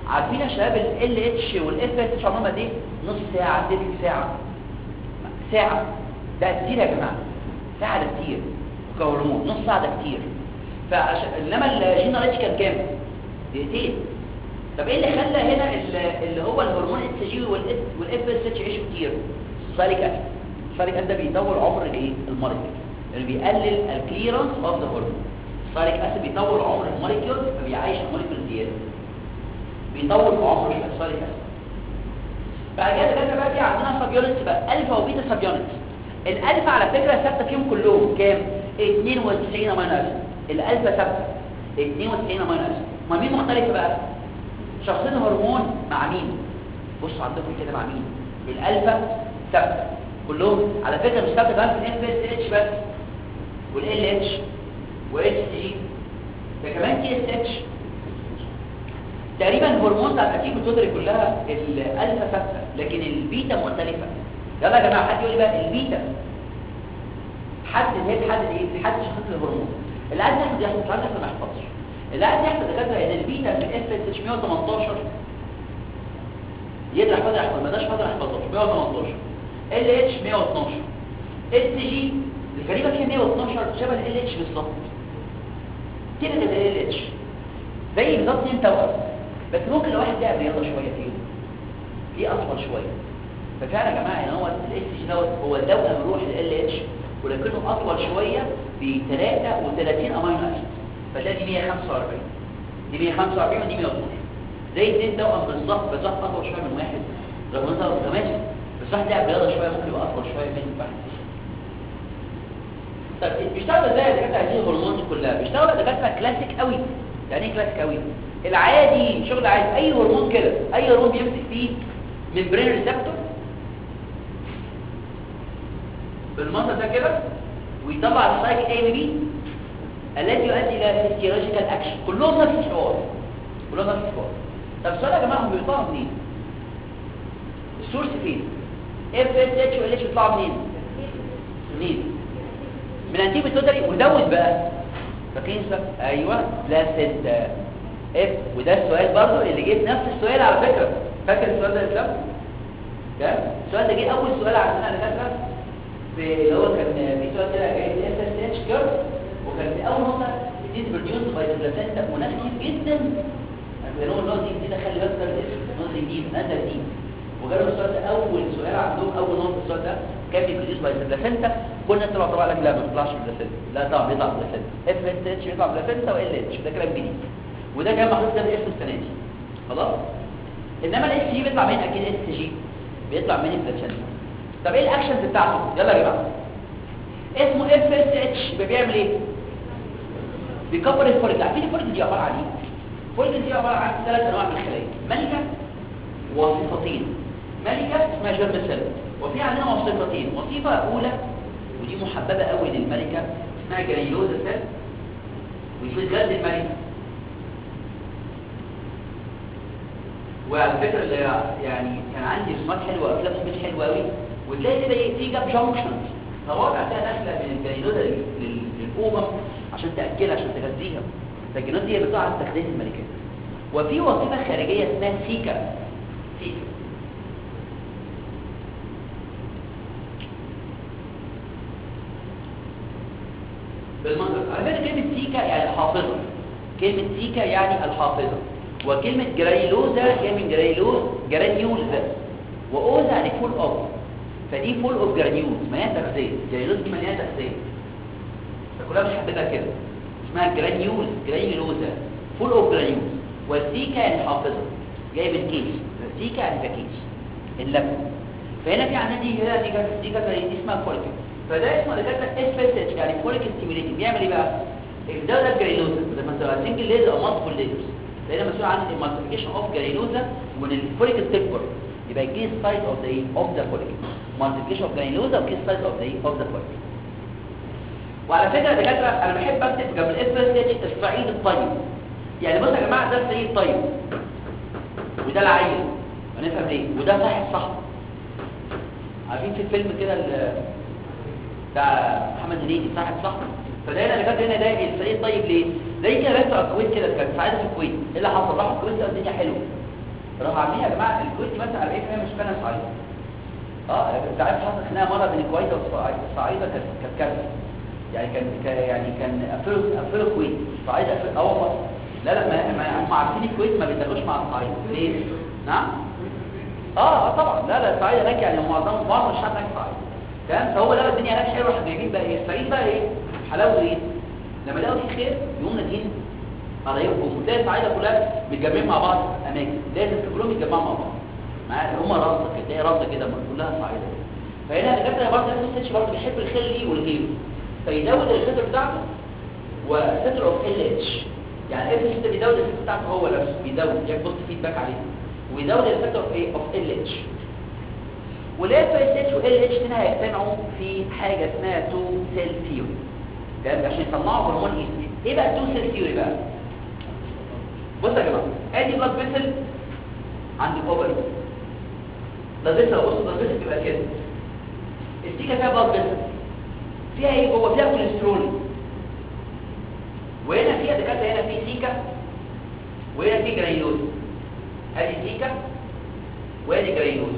عارفين يا شباب ال اتش والاف اس عمرهم قد ايه نص ساعه تلت ساعه ساعه ده كتير يا جماعه ساعه ده كتير كهرمون نص ساعه ده كتير فعشان انما الجينال اتش كان كام دقيقتين طب ايه اللي خلى هنا ال- اللي هو الهرمون اتش جي والاف اس اتش يعيشوا كتير ساليك اسيد ساليك اسيد ده بيطول عمر الايه المرض يعني بيقلل الكليرنس اوف ذا هرمون ساليك اسيد بيطول عمر الموليكيولز فبيعيش الموليكيول زياده بيطول في عمر الساليك اسيد بعد كده كده بقى في عندنا سب يونتس بقى الفا وبيتا سب يونتس الالفا على فكره ثابته فيهم كلهم كام 92 امينو اسيد الالفا ثابته 92 امينو اسيد ما مين مختلفه بقى شخصين هرمون مع مين بصوا عندكم كده مع مين الالفا ثابته كلهم على فكره مش ثابته كمان في الاف اس اتش بس والال اتش واتش جي ده كمان تي اس اتش تقريبا الهرمون بتاع التركيب التوتري كلها الالفا ثابته لكن البيتا مختلفه يلا يا جماعه حد يقول لي بقى البيتا حد هي حد ايه حد شخص الهرمون اللي عايز ياخد ياخد مش عايز ياخد ما يحفظش اللي عايز ياخد دكاتره ان البيتا في الاف اس اتش 118 يقدر يحفظها يحفظ ما داش حاضر يحفظها 118 ال اتش 112 اس جي الغريبه فيها 112 شبه ال اتش بالظبط كده ده ال اتش زي بالظبط اتنين توأم بس ممكن لو واحد لعب رياضه شويه فيهم في اطول شويه ففعلا يا جماعه ان هو الاس جي دوت هو توأم روح ال اتش ولكنه اطول شويه ب 33 امينو اسيد فتلاقي دي 145 دي 145 ودي 112 زي اتنين توأم بالظبط بس واحد اطول شويه من واحد رغم ان ده متماشي بس واحد لعب رياضه شويه ممكن يبقى اطول شويه من واحد طب بيشتغل ازاي الدكاتره هذه الهرمونات دي كلها بيشتغل دكاتره كلاسيك قوي يعني ايه كلاسيك قوي العادي شغل عادي اي هرمون كده اي هرمون بيمسك فيه ممبرين ريسبتور بالمنظر ده كده ويطلع السايك اي بي الذي يؤدي الى فيسيولوجيكال اكشن كلهم نفس الحوار كلهم نفس الحوار طب السؤال يا جماعه هم بيطلعوا منين السورس فين اف اس اتش و ال اتش بيطلعوا منين منين من انتيب التوتري وزود بقى فاكرين السؤال ايوه بلاسنتا اف وده السؤال برضو اللي جه نفس السؤال على فكره فاكر السؤال ده اسلام ده السؤال ده جه اول سؤال عندنا دكاتره في اللي هو كان في سؤال كده جاي اف اس اتش كيرف وكان في اول نقطه دي بروديوس باي بلاسنتا وناس كتير جدا قالوا له دي جديده خلي بالك ده النقطه دي جديد نزل جديد وجاله السؤال ده اول سؤال عندهم اول نقطه السؤال ده كان بيبروديوس باي بلاسنتا كنا طلع طبعا لك لا ما بيطلعش بلاسنتا لا طبعا بيطلع بلاسنتا اف اس اتش بيطلع بلاسنتا وال اتش ده كلام جديد وده كان محطوط ده باسم السنه دي خلاص انما الاس جي بيطلع من اكيد اس جي بيطلع من البلاسنتا طب ايه الاكشنز بتاعته يلا يا جماعه اسمه اف اس اتش يبقى بيعمل ايه بيكبر الفوليك عارفين الفوليك دي عباره عن ايه الفوليك دي عباره عن ثلاث انواع من الخلايا ملكه وصفتين ملكه اسمها جيرم سيل وفي عندنا وصفتين وصفه اولى ودي محببه قوي للملكه اسمها جرانيولوزا سيل ودي بتغذي الملكه وعلى فكره اللي يعني كان عندي رسومات حلوه افلام مش حلوه قوي وتلاقي كده ايه في جاب جانكشنز فواقع فيها داخله من الجرانيولوزا لل- للاوفم عشان تاكلها عشان تغذيها فالجينات دي بتقع على تغذيه الملكات وفي وظيفه خارجيه اسمها سيكا سيكا بالمنظر على فكره كلمه سيكا يعني الحافظه كلمه سيكا يعني الحافظه وكلمه جرانيولوزا جايه من جرانيولوز جرانيولز واوزا يعني فول اوف فدي فول اوف جرانيولز مليانه تغذيه جرانيولز دي مليانه تغذيه فكلها بنحددها كده اسمها جرانيولز جرانيولوزا فول اوف جرانيولز والسيكا يعني حافظه جايه من كيس السيكا يعني كيس اللبن فهنا في عندنا دي هنا دي كانت دي كانت دي اسمها فوليك فده اسمه دكاتره اس اتش يعني فوليك ستيميوليتنج بيعمل ايه بقى ده ده الجرانيولوزا لما تبقى سنجل ليزر او مالتيبل ليزرز لان مسؤول عن المالتيبيكيشن اوف جرانيولوزا وان الفوليك تكبر يبقى كيس سايز اوف ذا ايه اوف ذا فوليك مالتيبيكيشن اوف جرانيولوزا وكيس سايز اوف ذا ايه اوف ذا فوليك وعلى فكره يا دكاتره انا بحب اكتب جنب الاف اس اتش الصعيد الطيب يعني بصوا يا جماعه ده الصعيد الطيب وده العيل هنفهم ليه وده صاحب صاحبه عارفين في الفيلم كده ال- بتاع محمد هنيدي صاحب صاحبه فده هنا اللي كانت هنا ده الفريق طيب ليه زي كده بس الكويت كده كانت ساعتها في الكويت ايه اللي حصل راحوا الكويت لقوا الدنيا حلوه راحوا عاملين يا جماعه الكويت دي مثلا 40% من سكانها صعيده اه انت عارف حصل خناقه مره بين الكويت والصعيده الصعيده كانت كانت كارثه يعني كان كان- يعني كان افريقيا افريقيا الكويت صعيده افريقيا اه والله لا لا ما ما- هم عارفين الكويت ما بيتدخلوش مع الصعيد ليه نعم اه اه طبعا لا لا الصعيد هناك يعني معظم معظم الشعب هناك صعيد تمام فهو لقى الدنيا هناك حلوه راح جايبين بقى ايه الصعيد بقى ايه حلاوه ايه لما لقوا في خير يقوم نادين قرايبهم وتلاقي الصعايده كلها متجمعين مع بعض في اماكن لازم كلهم يتجمعوا مع بعض معايا هم رابطه كده تلاقي رابطه كده كلها صعايده فهنا الدكاتره برضه نفس الستش برضه بيحب الخير ليه والغيره فيزود الفلتر بتاعته وفلتر اوف ال اتش يعني اف اس بيزود الفلتر بتاعته هو نفسه بيزود يبص فيدباك عليه ويزود الفلتر اوف ايه اوف ال اتش والاف اس اتش وال اتش هنا هيجتمعوا في حاجه اسمها تو سيل ثيوري ده عشان يصنعوا هرمون ايستروجين ايه بقى التو سيل ثيوري بقى بص يا جماعه ادي بلاد فيسل عند الاوفري بلاد فيسل بص بلاد فيسل بيبقى كده السيكه فيها بلاد فيسل فيها ايه جوه فيها كوليسترول وهنا فيها دكاتره هنا في سيكا وهنا في جرانيولوز ادي سيكا وادي جرانيولوز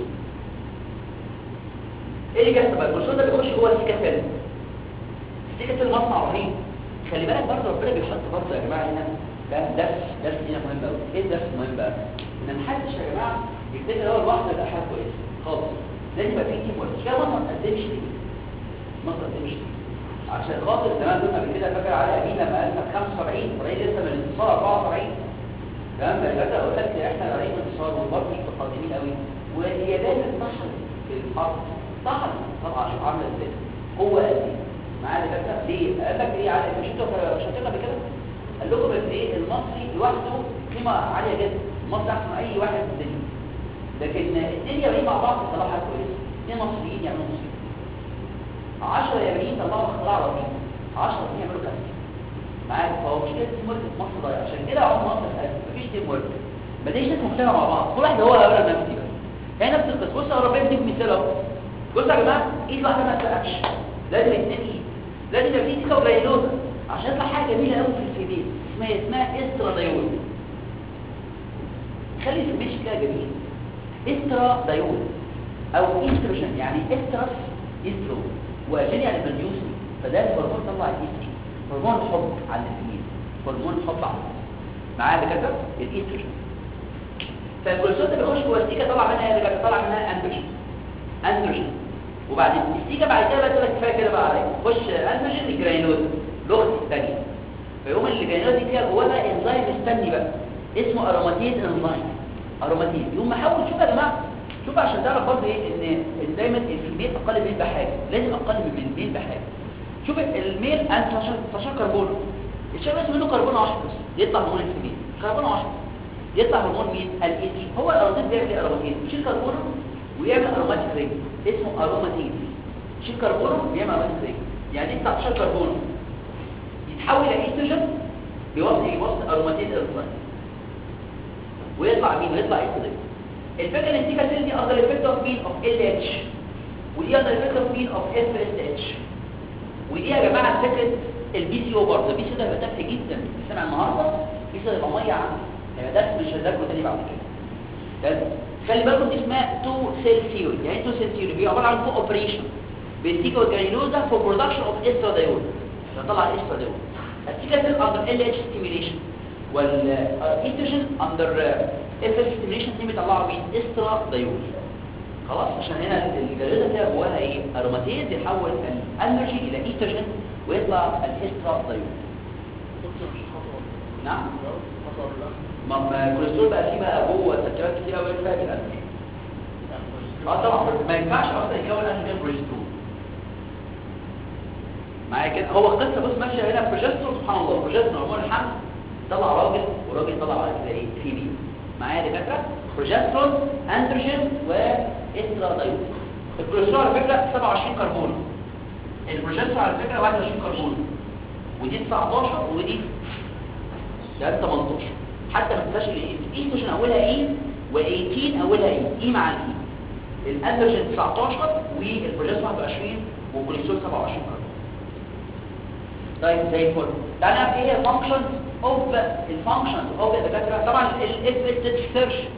ايه اللي بيحصل بقى الكوليسترول ده بيخش جوه السيكا سيل السيكا سيل مصنع رهيب خلي بالك برضه ربنا بيحط برضه يا جماعه هنا ده درس درس هنا مهم قوي ايه الدرس المهم بقى ان محدش يا جماعه يفتكر هو لوحده يبقى حاجه كويسه خالص لازم يبقى في تيم ورك كده مصر ما تقدمش ليه مصر ما تقدمش ليه عشان خاطر زمان قلنا قبل كده فاكر علي امين لما قال لك 75 طريق لسه من الانتصار 74 تمام ده فاكر قلت لك احنا قريب من الانتصار وبرضه مش متقدمين قوي وهي لازم تحصل في الحرب تحصل طبعا شوف عامله ازاي هو قال ايه معايا دكاتره ليه قال لك ايه على مش انتوا شاطرين قبل كده قال لكم ان ايه المصري لوحده قيمه عاليه جدا المصري احسن من اي واحد في الدنيا لكن الدنيا بقى مع بعض بصراحه كويسه اثنين مصريين يعملوا مصري 10 يابانيين طلعوا اختراع رهيب 10 يعملوا كاس معاك فهو مش كده تيم ورك في مصر ضايع عشان كده عمر مصر اتأسس مفيش تيم ورك مفيش ناس مجتمعه مع بعض كل واحد هو اولا نفسي بس هي نفس القصه بص انا ربنا بيديكم مثال اهو بصوا يا جماعه ايد واحده ما تسقفش لازم اثنين ايد لازم يبقى في سيكا وجايلوزا عشان يطلع حاجه جميله قوي في الفيميل اسمها اسمها استرادايول خلي الفيميل شكلها جميل استرادايول او استروجين يعني استرس استرو واجين يعني بروديوسنج فده الهرمون طلع الاستروجين هرمون الحب على الفيميل هرمون الحب على الفيميل معايا كده الاستروجين فالكوليسترول ده بيخش جوه السيكا طلع منها ايه اللي طلع منها اندروجين اندروجين وبعدين السيكا بعد كده بقى تقول لك كفايه كده بقى عليا خش اندروجين الجرانيولوز لغه الثانيه فيقوم الجرانيولوز دي فيها جواها انزيم مستني بقى اسمه اروماتيز انزيم اروماتيز يقوم محاول شوف يا جماعه شوف عشان تعرف برضه ايه ان إن دايما الفيميل اقل من الميل بحاجه لازم اقل من الميل بحاجه شوف الميل انت 16 كربون الشباب لازم منه كربون واحد بس يطلع هرمون الفيميل كربون واحد يطلع هرمون مين الايتي هو الاروماتيز بيعمل ايه اروماتيز يشيل كربون ويعمل اروماتيك رينج اسمه اروماتيز يشيل كربون ويعمل اروماتيك رينج يعني 19 كربون يتحول الى ايستروجين بيوصل يوصل اروماتيز انزيم ويطلع مين ويطلع ايستروجين الفكره ان السيكا سيل دي اقدر افكت اوف مين اوف ال اتش ودي اقدر افكت اوف مين اوف اف اس اتش ودي يا جماعه فكره البي سي او برضه البي سي ده هيبقى تافه جدا سمع النهارده بي سي هيبقى ميه عنه هيبقى درس مش هذاكره تاني بعد كده تمام خلي بالكم دي اسمها تو سيل ثيوري يعني تو سيل ثيوري هي عباره عن كو اوبريشن بين سيكا والجرانيولوزا فور برودكشن اوف استرادايول عشان طلع الاسترادايول السيكا سيل اندر ال اتش ستيميليشن والايستروجين اندر اف اس ستيميليشن دي بيطلعوا مين استرادايول خلاص عشان هنا الجرانيولوزا فيها جواها ايه اروماتيز يحول الانرجي الى ايستروجين ويطلع الاسترادايول نعم ما ما الكوليسترول بقى فيه بقى جوه تركيبات كتير قوي فيها بالانرجي اه طبعا ما ينفعش اصلا يكون انرجي بروجسترون معايا كده هو القصه بص ماشيه هنا بروجسترون سبحان الله بروجسترون هرمون الحمل طلع راجل وراجل طلع بعد كده ايه فيميل معايا دكاتره بروجسترون اندروجين واسترادايول الكوليسترول على فكره 27 كربون البروجسترون على فكره 21 كربون ودي 19 ودي ده 18 حتى ما تنساش الايه الايستروجين اولها ايه و18 اولها ايه ايه مع الايه الاندروجين 19 والبروجسترون 21 والكوليسترول 27 كربون طيب زي الفل تعالى نعرف ايه هي الفانكشنز اوف الفانكشنز اوف الدكاتره طبعا الاف اس سيرش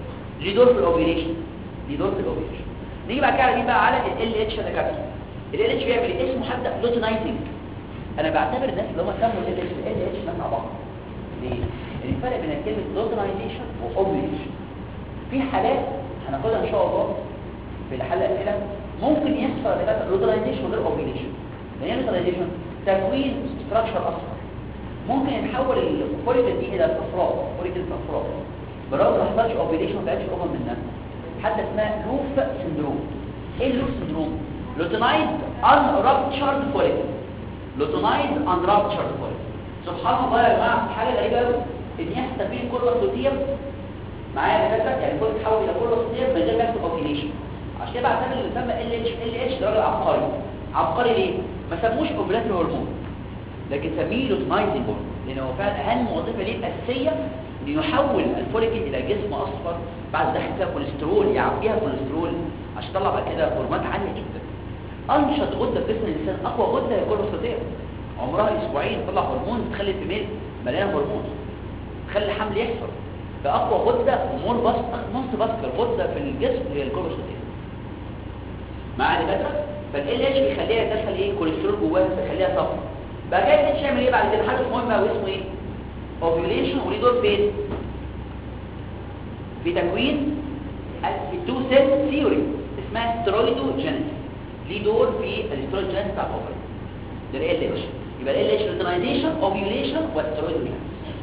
ليه دور في الاوبريشن ليه دور في الاوبريشن نيجي بعد كده على مين بقى على ال اتش ده كابتن ال اتش بيعمل ايه اسمه حتى لوتنايزنج انا بعتبر الناس اللي هم سموا ال اتش ال اتش مع بعض ليه لان الفرق بين كلمه لوتنايزيشن واوبريشن في حالات هناخدها ان شاء الله في الحل الاسئله ممكن يحصل لغايه لوتنايزيشن غير اوبريشن يعني ايه لوتنايزيشن تكوين ستراكشر اصفر ممكن يتحول الفوليكل دي الى صفراء فوليكل صفراء برغم ما حصلش اوبريشن ما بقتش اوفر منها حتى اسمها لوف سندروم ايه اللوف سندروم لوتنايد ان رابتشارد فوليكل لوتنايد ان رابتشارد فوليكل سبحان الله يا جماعه حاجه غريبه قوي ان يحصل فيه كورباسوتيوم معايا يا دكاتره يعني كل تحول الى كورباسوتيوم من غير ما يحصل اوبريشن عشان كده بعتبر اللي يسمى ال اتش ال اتش ده راجل عبقري عبقري ليه ما سموش اوبريتور هرمون لكن سميه لوتنايزنج هرمون لان هو فعلا اهم وظيفه ليه الاساسيه انه يحول الفوليكل الى جسم اصفر بعد دخل فيها كوليسترول يعبيها كوليسترول عشان يطلع بعد كده هرمونات عاليه جدا انشط غده في جسم الانسان اقوى غده هي الكوليسترول عمرها اسبوعين تطلع هرمون تخلي الفيميل مليانه هرمون تخلي الحمل يحصل فاقوى غده مور باس نص باسكر غده في الجسم هي الكوليسترول مع دكاتره فال اتش بيخليها يدخل ايه كوليسترول جواها بيخليها صفر بقى كده الاتش يعمل ايه بعد كده حاجه مهمه قوي اسمه ايه اوفيوليشن وليه دور فين في تكوين التو سيل ثيوري اسمها سترويدوجينيس ليه دور في الاسترويدوجينيس بتاع الاوفري ده ال اتش يبقى ال اتش ريتنايزيشن اوفيوليشن واسترويدوجينيس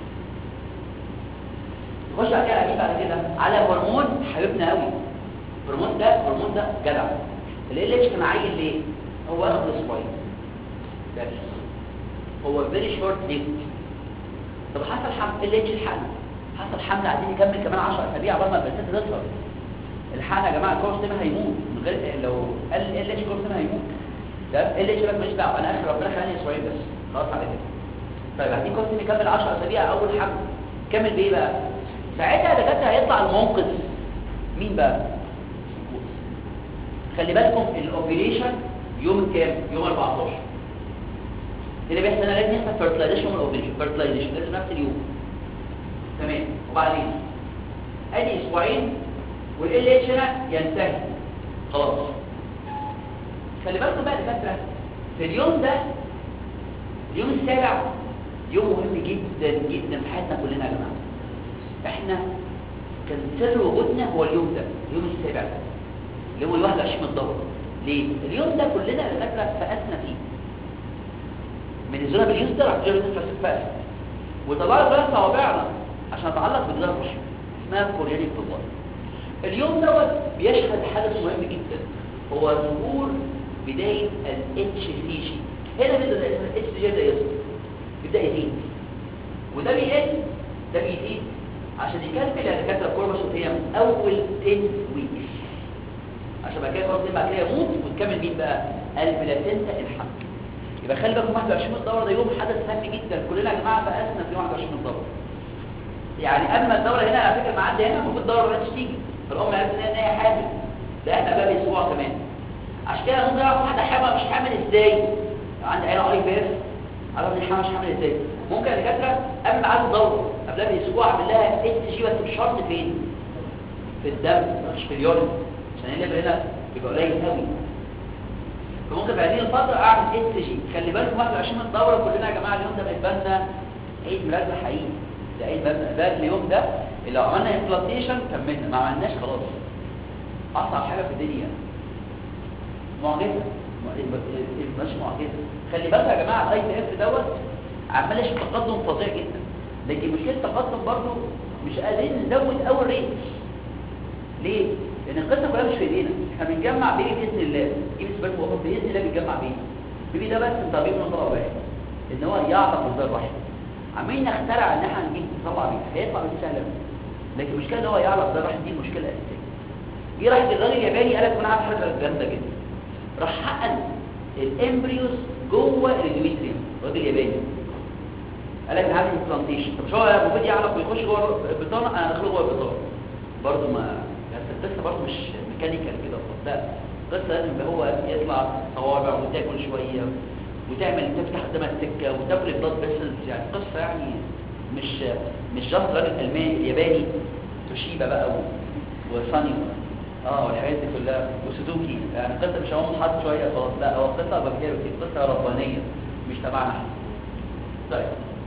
نخش على كده بعد كده على هرمون حبيبنا قوي الهرمون ده الهرمون ده جدع ال اتش كان عيل ليه هو واخد اسبوعين بس هو فيري شورت ليفت طب حصل حمل ال اتش الحمل حصل حمل عايزين يكمل كمان 10 اسابيع قبل ما البنت تظهر الحقنا يا جماعه الكورس ده هيموت من غير لو قال ال اتش كورس ده هيموت ده ال اتش ماليش دعوه انا اخر ربنا خلاني اسبوعين بس خلاص على كده طيب عايزين كورس يكمل 10 اسابيع اول حمل كمل بايه بقى ساعتها دكاتره هيطلع المنقذ مين بقى خلي بالكم الاوبريشن يوم كام يوم 14 اللي بيحصل هنا لازم يحصل فيرتلايزيشن من الاوبريشن فيرتلايزيشن لازم نفس اليوم تمام وبعدين ادي اسبوعين والال اتش هنا ينتهي خلاص خلي بالكم بقى دكاتره في اليوم ده اليوم السابع يوم مهم جدا جدا في حياتنا كلنا يا جماعه احنا كان سر وجودنا هو اليوم ده اليوم السابع ده اللي هو ال 21 من الدوره ليه اليوم ده كلنا يا دكاتره فقسنا فيه من الزنا باليوم ده راح جاب فقس وطلعنا بقى صوابعنا عشان نتعلق بجدار الرحم اسمها كورياني الكبار اليوم دوت بيشهد حدث مهم جدا هو ظهور بداية ال HCG هنا بيبدأ ال HCG ده يظهر يبدأ يزيد وده بيقل ده بيزيد عشان يكمل الدكاتره الكورباسوتيم اول 10 ويكس عشان بعد كده الكورباسوتيم بعد كده يموت وتكمل مين بقى البلاتينتا الحمل يبقى خلي بالكم 21 الدوره ده يوم حدث هام جدا كلنا يا جماعه فقسنا في 21 الدوره يعني قبل ما الدوره هنا على فكره معدي هنا المفروض الدوره ما تيجي فالام عرفت ان هي حامل ده احنا بقى باسبوع كمان عشان كده ممكن اعرف واحده حامل مش حامل ازاي عندي عيله اي بي اف عرفت ان حامل مش حامل ازاي ممكن الدكاتره قبل ميعاد الدوره قبلها باسبوع اعمل لها اتش جي بس بشرط فين في الدم مش في اليورين عشان الليفر هنا بيبقى قليل قوي فممكن في هذه الفتره اعمل اتش جي خلي بالكم 21 الدوره كلنا يا جماعه اليوم ده بالنسبه لنا عيد ميلاد حقيقي ده عيد ميلاد ده اليوم ده اللي لو عملنا امبلانتيشن كملنا ما عملناش خلاص اصعب حاجه في الدنيا معجزه مش معجزه خلي بالك يا جماعه الاي تي اف دوت عمال يشوف تقدم فظيع جدا لكن مشكله التقدم برضو مش قادرين نزود اول ريت ليه لان القصه كلها مش في ايدينا احنا بنجمع بيه باذن الله ايه بالنسبه لكم باذن الله بنجمع بيه بيبي ده بس طبيب من طلب واحد ان هو يعطف مصدر الرحم عمالين نخترع ان احنا نجيب نطلع بيه هيطلع بيه سهل لكن المشكله ان هو يعرف ده الرحم دي مشكله اساسيه جه راح الراجل الياباني قال لك انا عارف حاجه جامده جدا راح حقن الامبريوس جوه الاندوميتريوم الراجل الياباني قال لك هعمل امبلانتيشن طب مش هو المفروض يعرف ويخش جوه البطانه انا هدخله جوه البطانه برضه ما بس القصه برضه مش ميكانيكال كده لا القصه لازم يبقى هو يطلع صوابع وتاكل شويه وتعمل تفتح قدامها السكه وتاكل البلاد فيسلز يعني قصه يعني مش مش جاست راجل الماني الياباني توشيبا بقى و... وصاني اه والحاجات دي كلها وسودوكي يعني قصه مش هقوم حاط شويه خلاص لا هو قصه بكتيريا قصه ربانيه مش تبعنا احنا طيب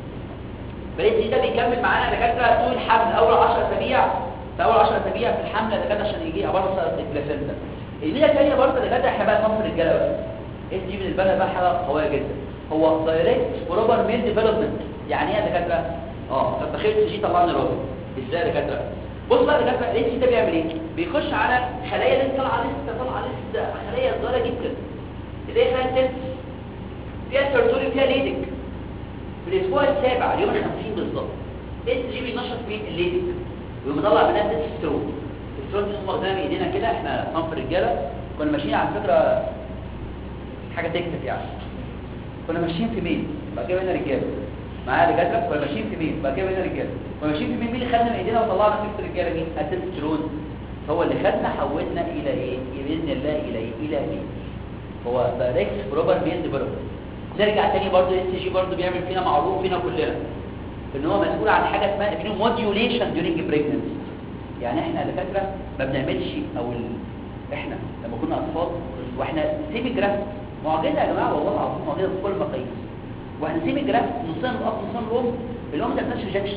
بقيت ده بيكمل معانا دكاتره طول الحمل اول 10 اسابيع في اول 10 اسابيع في الحمل دكاتره عشان يجي عباره البلاسنتا الميزه الثانيه برضه دكاتره احنا بقى صنف الرجاله بقى اس دي بالنسبه لنا بقى حاجه قويه جدا هو دايركت بروبر ميل ديفلوبمنت يعني ايه يا دكاتره اه طب تخيل جي طبعا راجل ازاي يا دكاتره بص بقى يا دكاتره الاس ده بيعمل ايه بيخش على خلايا لسه طالعه لسه طالعه لسه خلايا صغيره جدا اللي هي خلايا تنس فيها سيرتولي فيها ليدك في الاسبوع السابع اليوم ال50 بالظبط اس جي بينشط فين الليدك ويطلع منها تستوستيرون التستوستيرون دي واخدينها من ايدينا كده احنا صنف الرجاله كنا ماشيين على فكره حاجه تكتب يعني كنا ماشيين في مين بعد كده بقينا رجاله معايا دكاتره كنا ماشيين في مين بعد كده بقينا رجاله كنا ماشيين في مين مين اللي خدنا من ايدينا وطلعنا في الرجاله دي التستوستيرون هو اللي خدنا حولنا الى ايه باذن الله الى ايه الى مين هو دايركت بروبر مين ديفلوبمنت نرجع تاني برضه اس جي برضه بيعمل فينا معروف فينا كلنا ان هو مسؤول عن حاجه اسمها فينو موديوليشن ديورينج بريجننسي يعني احنا دكاتره ما بنعملش او ال... احنا لما كنا اطفال واحنا سيمي جراف معجزه يا جماعه والله العظيم معجزه في كل المقاييس واحنا سيمي جراف نصنا الاب نصنا الام اللي هو ما تعملش ريجكشن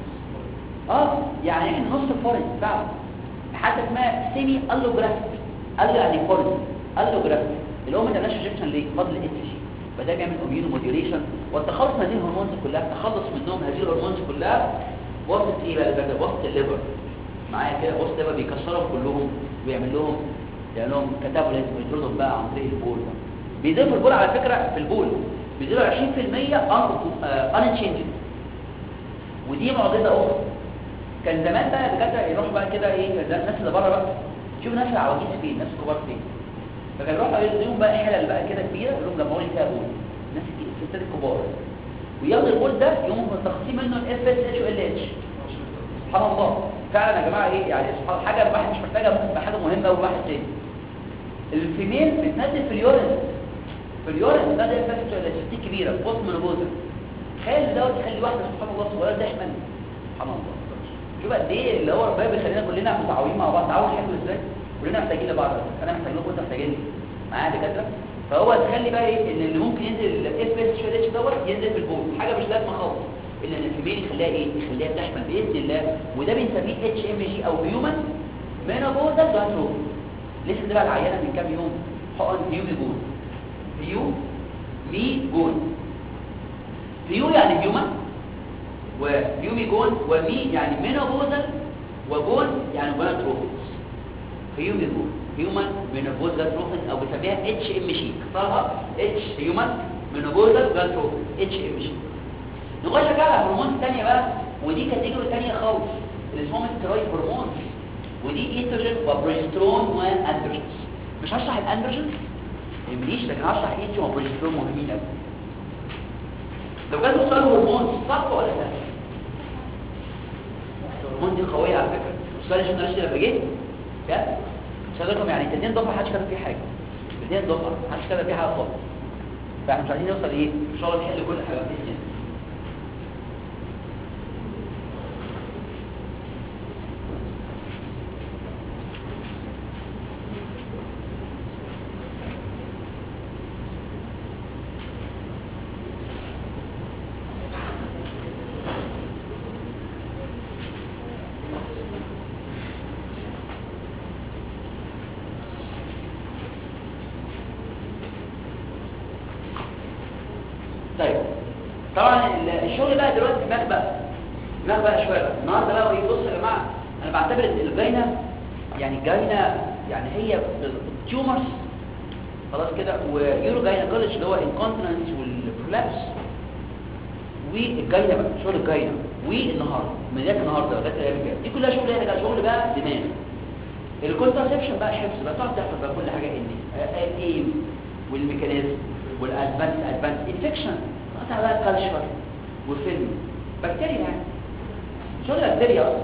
اه يعني احنا نص الفورن فعلا حاجه اسمها سيمي الوجراف الو يعني فورن الوجراف اللي هو ما تعملش ريجكشن ليه فضل الاس جي فده بيعمل اميونو موديوليشن والتخلص من هذه الهرمونز كلها التخلص منهم هذه الهرمونز كلها وسط ايه بقى ده وسط الليفر معايا كده وسط الليفر بيكسرهم كلهم ويعمل لهم يعني لهم كتابوليت ويطردهم بقى عن طريق البول بيزيدوا في البول على فكره في البول بيزيدوا 20% ان تشينجد ودي معضله اخرى كان زمان بقى بجد يروح بقى كده ايه الناس اللي بره بقى شوف الناس العواجيز فين الناس الكبار فين فكان يروحوا يديهم بقى حلل بقى كده كبيره يقول لهم جمعوا لي فيها بول الناس الستات الكبار وياخدوا البول ده يقوموا متخصصين منه الاف اس اتش وال اتش سبحان الله فعلا يا جماعه ايه يعني سبحان حاجه الواحد مش محتاجه ممكن تبقى حاجه مهمه قوي واحد تاني الفيميل بتنزل في اليورين في اليورين بتنزل الاف اس اتش وال اتش دي كبيره بوست منوبوزا تخيل دوت يخلي واحده سبحان الله صغيره تحمل سبحان الله شوف قد ايه اللي هو ربنا بيخلينا كلنا متعاونين مع بعض تعاون حلو ازاي كلنا محتاجين لبعض انا محتاج لكم وانت محتاجين معايا دكاتره فهو تخلي بقى ايه ان اللي ممكن ينزل الاف اس اتش دوت ينزل في البول حاجه مش لازمه خالص الا ان الفيميل يخليها ايه يخليها تحمل باذن الله وده بنسميه اتش ام جي او هيومن مينوبوزال جاستروفي لسه ده بقى العيانه من كام يوم حقن فيو بيجون فيو مي جون فيو يعني هيومن وفيومي جون ومي يعني مينوبوزال وجون يعني جوناتروفيس هيومي جون هيومن مينوبوزال تروفين او بنسميها اتش ام جي اختصارها اتش هيومن مينوبوزال جاستروفين اتش ام جي نخش بقى على هرمون ثانيه بقى ودي كاتيجوري ثانيه خالص اللي اسمهم ستيرويد هرمونز ودي ايستروجين وبروجسترون واندروجينز مش هشرح الاندروجينز يهمنيش لكن هشرح ايستروجين وبروجسترون مهمين قوي لو كان سؤال هرمون صح ولا لا الهرمون دي قويه على فكره السؤال الجنرالي لما جه بجد شغلكم يعني الاثنين دفعه محدش كتب فيه حاجه الاثنين دفعه محدش كتب فيه حاجه خالص فاحنا مش عايزين نوصل ايه ان شاء الله نحل كل حاجه باذن الله طيب طبعا الشغل بقى دلوقتي دماغ بقى دماغ بقى شويه بقى النهارده بقى ايه بصوا يا جماعه انا بعتبر ان الجاينه يعني الجاينه يعني هي التيومرز خلاص كده ويورو جاينكولوجي اللي هو الانكونتيننس والبرولابس والجاينه بقى شغل الجاينه والنهارده من بدايه النهارده لغايه الايام الجايه دي كلها شغل ايه بقى شغل بقى دماغ الكونترسبشن بقى حفظ بقى تقعد تحفظ بقى كل حاجه ان الايم والميكانيزم والادفانس ادفانس انفكشن قطع بقى كالشر وفيلم بكتيريا يعني شغل بكتيريا اصلا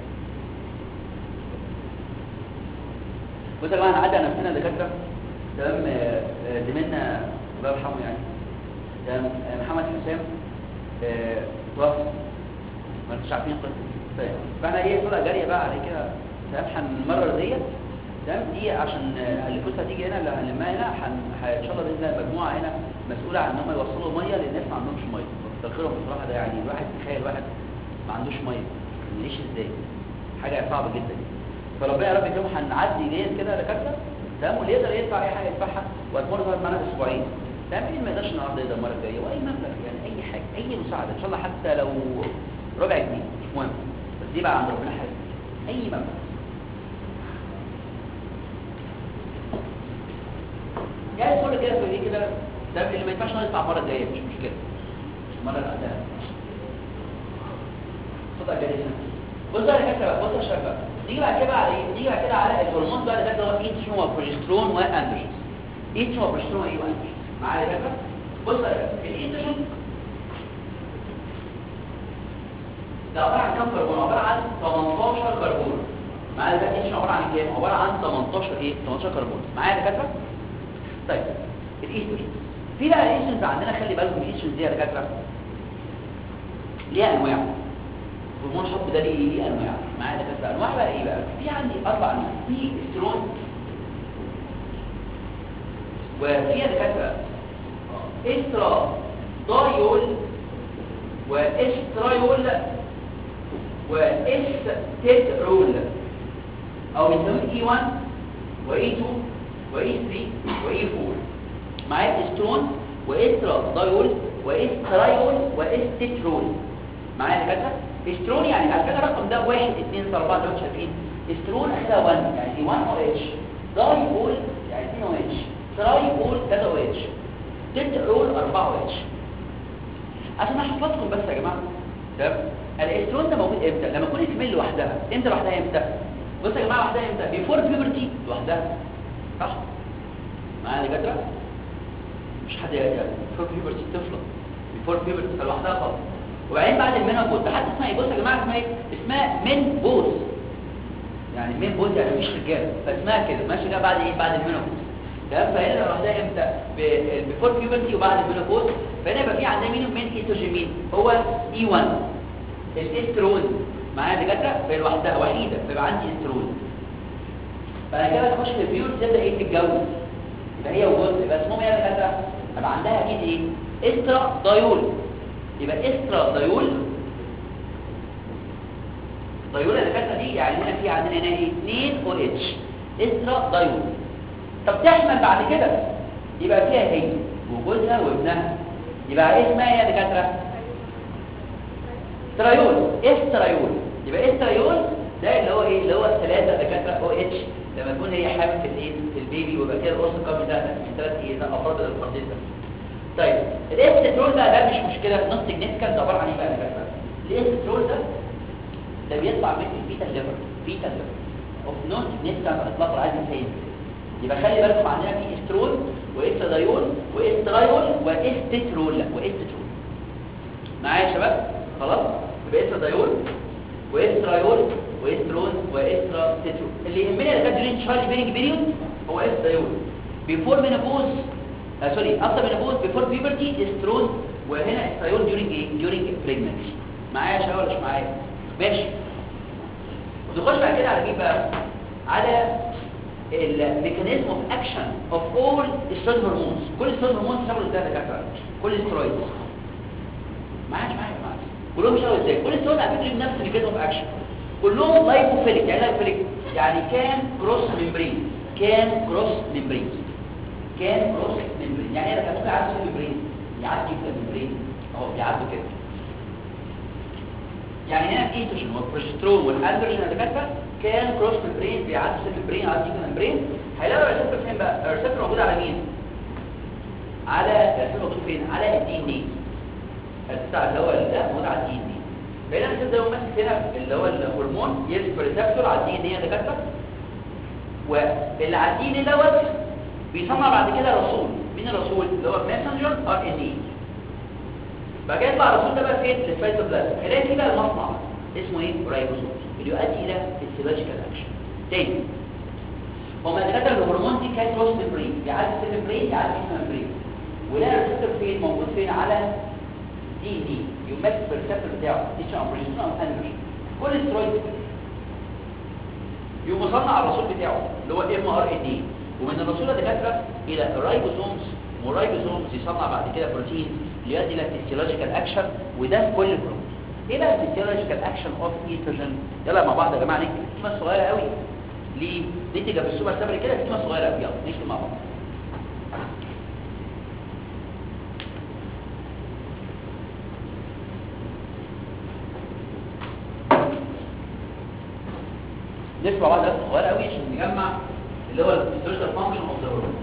بصوا يا جماعه نعدي على نفسنا دكاتره تمام آه، آه، زميلنا الله يرحمه يعني تمام آه، محمد حسام آه، توفى ما انتوش عارفين القصه دي. ف- فاحنا ايه طلع جاريه بقى عليه كده تمام هنمرر ديت تمام دي عشان آه، اللي فلوسها هتيجي هنا اللي هنلمها هنا هن- ه- ان شاء الله باذن الله مجموعه هنا مسؤوله عن ان هم يوصلوا ميه للناس ما عندهمش ميه تاخيرهم بصراحه ده يعني الواحد تخيل واحد ما عندوش ميه يعيش ازاي حاجه صعبه جدا فربنا يا رب يكرمه هنعدي ديت كده يا دكاتره تمام واللي يقدر يدفع اي حاجه يدفعها وهتمر تقعد معانا اسبوعين تمام مين ما يقدرش النهارده يقدر المره الجايه واي مبلغ يعني اي حاجه اي مساعده ان شاء الله حتى لو ربع جنيه مش مهم بس دي بقى عند ربنا حاجه اي مبلغ يعني كل كده في دي كده ده اللي ما ينفعش ندفع المره الجايه مش مشكله المره اللي بعدها خد اجازه بص يا دكاتره بقى بص يا شباب بقى نيجي بعد كده على ايه نيجي بعد كده على الهرمون بقى اللي هو ايستروجين وبروجسترون واندروجين ايستروجين وبروجسترون وايه واندروجين معايا يا دكاتره بص يا دكاتره الايستروجين ده عباره عن كام كربون عباره عن 18 كربون معايا يا دكاتره ايستروجين عباره عن كام عباره عن 18 ايه 18 كربون معايا يا دكاتره طيب الايستروجين في بقى الايستروجين عندنا خلي بالكم الايستروجين دي يا دكاتره ليها انواع هرمون الحب ده ليه ليه انواع معايا دكاتره انواع بقى ايه بقى في عندي اربع انواع في استرون وفي يا دكاتره استرا دايول واسترايول واستيترول او بنسميه اي 1 واي 2 واي 3 واي 4 معايا استرون واسترا دايول واسترايول واستيترول معايا يا دكاتره استرون يعني على فكره الرقم ده 1 2 4 دول شايفين استرون اخدها 1 يعني 1 او اتش دايول يعني 2 او اتش ترايول 3 او اتش تترول 4 او اتش عشان احفظكم بس يا جماعه تمام الاسترون ده موجود امتى لما يكون الفيميل لوحدها امتى لوحدها امتى بص يا جماعه لوحدها امتى بيفور بيبرتي لوحدها صح معايا يا دكاتره مش حد يعني بيفور بيبرتي طفله بيفور بيبرتي فلوحدها خالص وبعدين بعد المينوبوز ده حتى اسمها ايه بص يا جماعه اسمها ايه اسمها مين بوز يعني مين بوز يعني مفيش رجاله فاسمها كده ماشي كده بعد ايه بعد المينوبوز تمام فهنا لوحدها امتى بيفور بيوبرتي وبعد المينوبوز فهنا يبقى في عندنا مين مين ايستروجين مين هو اي 1 الاسترون معايا دكاتره فهي لوحدها وحيده فيبقى عندي استرون بعد كده تخش في البيوت تبدا ايه تتجوز يبقى هي وجزء يبقى اسمهم ايه يا دكاتره يبقى عندها اكيد ايه استرا دايول يبقى استرا دايول دايول اللي فاتت دي يعني هنا في عندنا هنا ايه 2 او اتش استرا دايول طب تحمل بعد كده يبقى فيها هي وجوزها وابنها يبقى ايه اسمها يا دكاتره استرايول استرايول يبقى استرايول ده اللي هو ايه اللي هو الثلاثه دكاتره او اتش لما تكون هي حامل في الايه في البيبي ويبقى كده القرص القومي ده من ثلاث ايه ده افراد القرصين ده طيب الاسترول ده ده مش مشكله نص سيجنيفيكانت ده عباره عن ايه بقى يا دكاتره الاسترول ده ده بيطلع من البيتا ليفر بيتا ليفر اوف نون سيجنيفيكانت اطلاق عايز يسيب يبقى خلي بالكم عندنا في استرول واسترادايول واسترايول واستترول واستترول معايا يا شباب خلاص يبقى استرادايول واسترايول واسترون واستراتيترول اللي يهمنا اللي كان during child bearing period هو استرايول before menopause آه سوري after menopause before puberty استرون وهنا استرايول during ايه during pregnancy معايا يا شباب ولا مش معايا ماشي نخش بعد كده على مين بقى على الميكانيزم اوف اكشن اوف اول سترويد هرمونز كل سترويد هرمونز بيشتغلوا ازاي يا دكاتره كل سترويدز معايا معايا معايا كلهم بيشتغلوا ازاي كل سترويد على فكره نفس الميكانيزم اوف اكشن كلهم لايبوفيليك يعني لايبوفيليك يعني كان كروس ممبرين كان كروس ممبرين كان كروس ممبرين يعني انا كان ممكن اعدي في الممبرين يعدي في الممبرين اهو بيعدوا كده يعني هنا الايستروجين والبروجسترون والاندروجين يا دكاتره كان كروس ممبرين بيعدي في الممبرين يعدي في الممبرين هيلاقوا الريسبتور فين بقى الريسبتور موجود على مين على الريسبتور موجود فين على الدي ان اي بتاع اللي هو ده موجود على الدي ان اي بقينا الريسبتور ده ماسك هنا اللي هو الهرمون يلف ريسبتور على الدي ان اي يا دكاتره واللي على الدي ان اي دوت بيصنع بعد كده رسول مين الرسول اللي هو ماسنجر ار ان اي بعد كده يطلع الرسول ده بقى فين للسيتوبلازم هنلاقي فيه بقى المصنع اسمه ايه رايبوسوم اللي يؤدي الى فيسيولوجيكال اكشن تاني هما دكاتره الهرمون دي كانت كروس ممبرين بيعدي في الممبرين يعدي في الممبرين ولا الريسبتور فين موجود فين على دي دي يمثل في الريسبتور بتاعه دي شان بروجسترون او اندروجين كل سترويد يقوم مصنع الرسول بتاعه اللي هو ام ار ان اي ومن الرسول الدكاتره الى الرايبوسومز والرايبوسومز يصنع بعد كده بروتين ليؤدي الى فيسيولوجيكال اكشن وده في كل البروتين ايه بقى الفيسيولوجيكال اكشن اوف ايستروجين يلا مع بعض يا جماعه نكتب كلمه صغيره قوي ليه نتيجه بالسوبر سابري كده كلمه صغيره قوي يلا نكتب مع بعض نسمع بعض رسمه صغيره قوي عشان نجمع اللي هو الفيسيولوجيكال فانكشن اوف ذا هرمون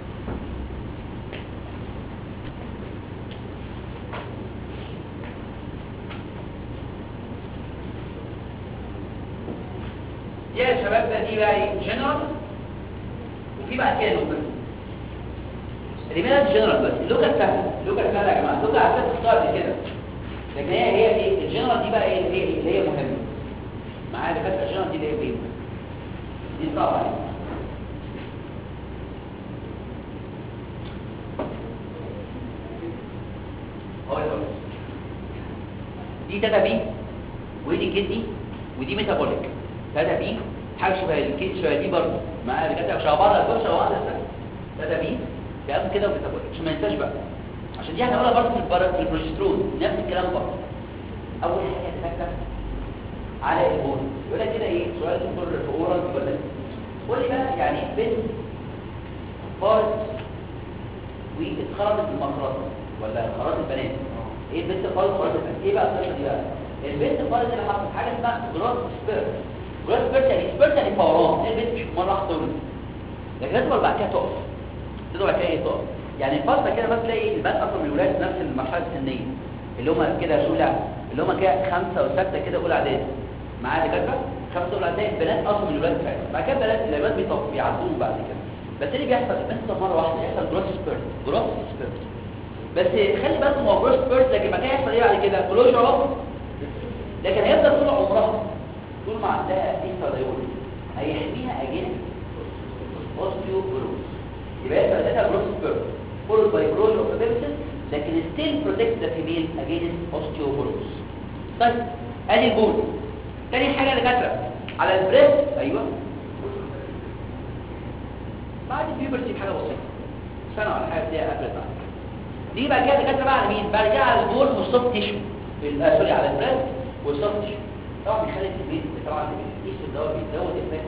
دي يا شباب ده دي بقى ايه جنرال وفي بقى كده لوكال الريمينات جنرال بس اللوكال سهل اللوكال سهل يا جماعه اللوكال عشان تختار دي كده لكن هي هي ايه الجنرال دي بقى ايه اللي هي اللي هي مهمه معايا دكاتره الجنرال دي اللي هي ايه دي صعبه عليك هو الفرق. دي تاتا بي ودي كدني ودي ميتابوليك تاتا بي حاجه شبه الكيد شبه دي برضه معايا دكاتره شبه بعض الكل شبه بعض الثانيه تاتا بي كلام كده وميتابوليك عشان ما ننساش بقى عشان دي هنقولها برضه في البر- في البروجسترون نفس الكلام برضه اول حاجه دكاتره على البول يقول لك كده ايه سؤال دكتور في اورال بيقول لك قول لي بقى يعني بنت فارت واتخرجت المخرطه ولا خرطت البنات ايه البنت فارت خرطت البنات ايه بقى القصه دي بقى البنت فارت اللي حصلت حاجه اسمها جروث سبيرت جروث سبيرت يعني سبيرت يعني فوران البنت مش مره واحده تولد لكن لازم بعد كده تقف تقدر بعد كده ايه تقف يعني الفتره كده بس تلاقي البنات اصلا من الولاد في نفس المرحله السنيه اللي هم كده اولى اللي هم كده خمسه وسته كده اولى اعدادي معايا دكاتره خمسه اولى اعدادي البنات اصلا من الولاد فعلا بعد كده البنات الولاد بيطف بيعدوهم بعد كده بس اللي بيحصل البنت تطلع مره واحده يحصل جروث سبيرت جروث سبيرت بس خلي بالكم هو جروث سبيرت لكن بعد كده يحصل ايه بعد كده كلوجر اوف لكن هيفضل طول عمرها طول ما عندها ايستراديول هيحميها اجينست osteoporosis يبقى هي فائدتها جروث سبيرت followed by growth of the pelvis لكن still protect the female against osteoporosis طيب ادي البول تاني حاجه دكاتره على البريست ايوه بعد البيوبرتي بحاجه بسيطه سنه ولا حاجه تلاقيها قبل بعد دي بقى كده دكاتره بقى على مين بعد كده على البول والسوفت تيشو آه، سوري على البريست والسوفت تيشو طبعا بيخلي البيت طبعا التيشو ده بيزود الفات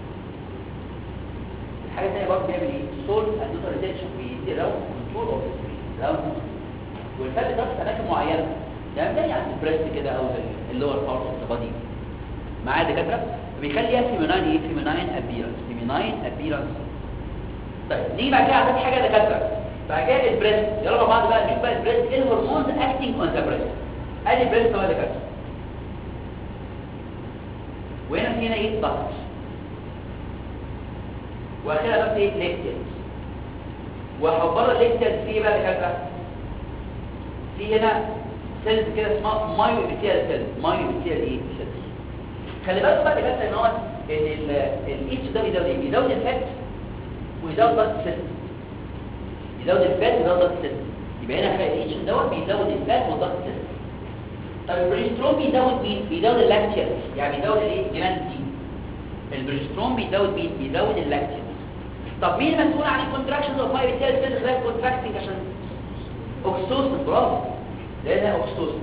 الحاجه الثانيه برضه بيعمل ايه سولت اند نيوتراليزيشن بيدي راوند كنترول اوف راوند والفات ده في اماكن معينه يعني زي عند البريست كده او زي اللور بارت اوف ذا بادي معايا دكاتره بيخليها فيميناين ايه فيميناين ابيرنس فيميناين ابيرنس طيب نيجي بعد كده على حاجه دكاتره بعد كده البريست يلا مع بعض بقى نشوف بقى البريست ايه الهرمونز اكتنج اون ذا بريست ادي البريست اهو يا دكاتره وهنا في هنا ايه ضغط واخرها بس ايه ليكتيلز وحبره الليكتيلز في ايه بقى يا دكاتره في هنا سيلز كده اسمها مايو ابيثيال سيلز مايو ابيثيال ايه سيلز خلي بالك بقى دكاتره ان هو ان الايتش ده بيزود ايه بيزود الفات ويزود ضغط السيستم يزود الفات ويزود ضغط السيستم يبقى هنا خلي الايتش دوت بيزود الفات وضغط السيستم طب البروجسترون بيزود مين بيزود اللاكتيال يعني بيزود الايه جلاند دي البروجسترون بيزود مين بيزود اللاكتيال طب مين المسؤول عن الكونتراكشن اوف ماي بيتال سيل خلال كونتراكتنج عشان اوكسيتوسن برافو لانها اوكسيتوسن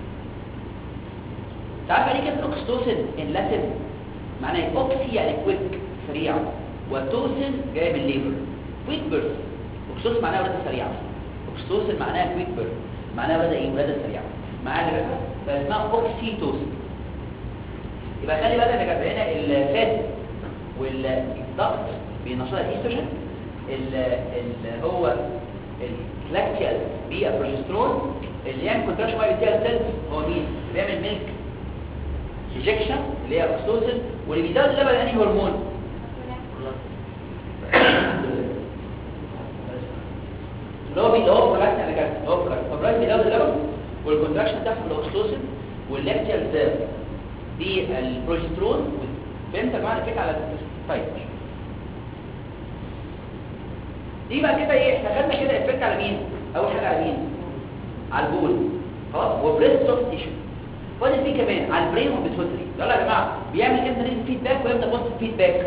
تعرف يعني كلمه اوكسيتوسن ان لاتن معناه اوكسي يعني كويك سريع وتوسن جاي من ليبر كويك بيرث اوكسيتوسن معناها ولاده سريعه اوكسيتوسن معناها كويك بيرث معناها ولاده ايه ولاده سريعه معانا بقى فاسمها اوكسيتوسن يبقى خلي بالك يا جماعه هنا الفات والضغط بنشاط الايستروجين اللي هو الكلاكتيال بالبروجسترون اللي يعمل كونتراكشن باي بتاع سيلز هو مين بيعمل ميلك ايجكشن اللي هي اوكسيتوسن واللي بيزود اللبن انهي هرمون اللي هو بي- اللي هو برولاكتين اللي كان اللي هو برولاكتين فبرولاكتين بيزود اللبن والكونتراكشن بتاعهم الاوكسيتوسن واللاكتيال سيل دي البروجسترون فهمت يا جماعه الفكره على طيب دي بقى كده ايه احنا خدنا كده افكت على مين اول حاجه على مين على البول خلاص وبريست سوفت تيشو فاضل فيه كمان على البرين والبيتوتري يلا يا جماعه بيعمل امتى ريد فيدباك وامتى بوست فيدباك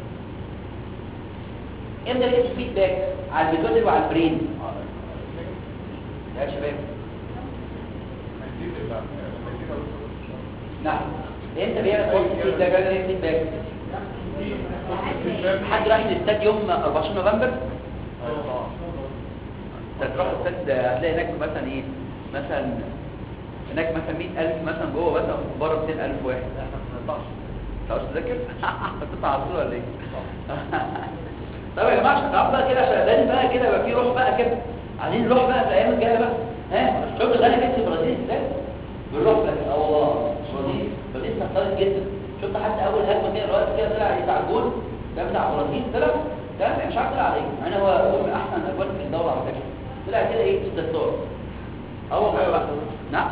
امتى ريد فيدباك على البيتوتري وعلى البرين يا شباب نعم امتى بيعمل بوست فيدباك ولا ريد فيدباك حد راح الاستاد يوم 14 نوفمبر تروح الاستاد هتلاقي هناك مثلا ايه مثلا هناك مثلا 100000 مثلا جوه مثلا بره 200000 واحد تعرفش تذاكر هتطلع على طول ولا ايه طب يا جماعه تعرف بقى كده عشان لازم بقى كده يبقى في روح بقى كده عايزين نروح بقى في الايام الجايه بقى ها شفت غانا كسب البرازيل ازاي بنروح بقى اه والله البرازيل البرازيل استقرت جدا شفت حتى اول هجمه كده الوقت كده طلع بتاع الجول ده بتاع البرازيل طلع ده مش عارف طلع عليه انا هو هو من احسن الاجوال في الدوله على فكره طلع كده ايه استثار اه والله بقى نعم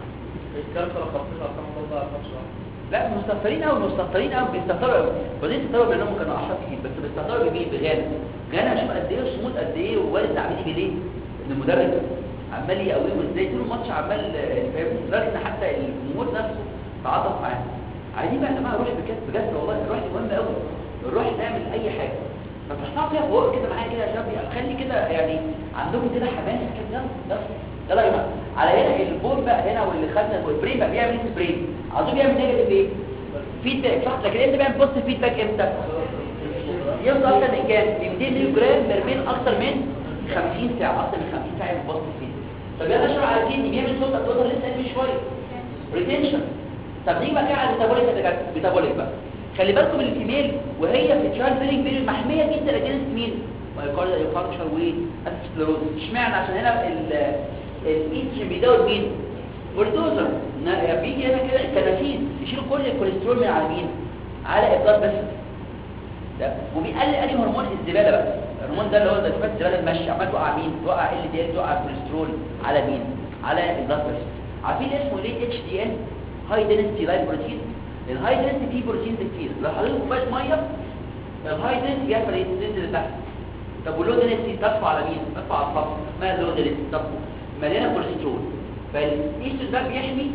لا مستهترين قوي مستهترين قوي بيستهتروا قوي وبعدين بيستهتروا بانهم كانوا احرف كتير بس بيستهتروا بمين بغانا غانا شوف قد ايه الصمود قد ايه ووالد عمال بيليه ان المدرب عمال يقويهم ازاي طول الماتش عمال فاهم لدرجه ان حتى الجمهور نفسه تعاطف معاه عايزين بقى يا جماعه روح بجد بجد والله الروح دي مهمه قوي الروح نعمل اي حاجه فتحطها فيها فوق كده معايا كده يا شباب خلي كده يعني عندكم كده حماس كده يلا يلا يا جماعه على هنا البول بقى هنا واللي خدنا البرين بقى بيعمل ايه برين عاوزين بيعمل نيجاتيف ايه فيدباك صح لكن انت بيعمل بوست فيدباك امتى يوصل اكتر من كام 200 ملي جرام برميل اكتر من 50 ساعه اكتر من 50 ساعه يعمل بوست فيدباك طب يلا اشرح على الكيدني بيعمل صوت الدوتر لسه قال شويه ريتنشن طب نيجي بقى كده على الميتابوليك ده ميتابوليك بقى خلي بالكم الفيميل وهي في تشايلد بيرنج بيريود محميه جدا اجينست مين مايوكارديال انفاركشن واسكلروز اشمعنى عشان هنا الايستروجين بيزود مين بولدوزر بيجي هنا كده الكنافين يشيل كل الكوليسترول من على مين على البلاد بس ده وبيقلل اي هرمون الزباله بقى الهرمون ده اللي هو زي الزباله المشي عمال توقع مين توقع ال دي ال توقع الكوليسترول على مين على البلاد بس عارفين اسمه ليه اتش دي ال هاي دنسيتي لايف بروتين الهاي دنسيتي فيه بروتين كتير لو حضرتك كوبايه ميه الهاي دنسيتي بيحصل ايه تنزل لتحت طب واللو دنسيتي تطفو على مين تطفو على السطح اسمها اللو دنسيتي تطفو مليانه كوليسترول فالايستروجين ده بيحمي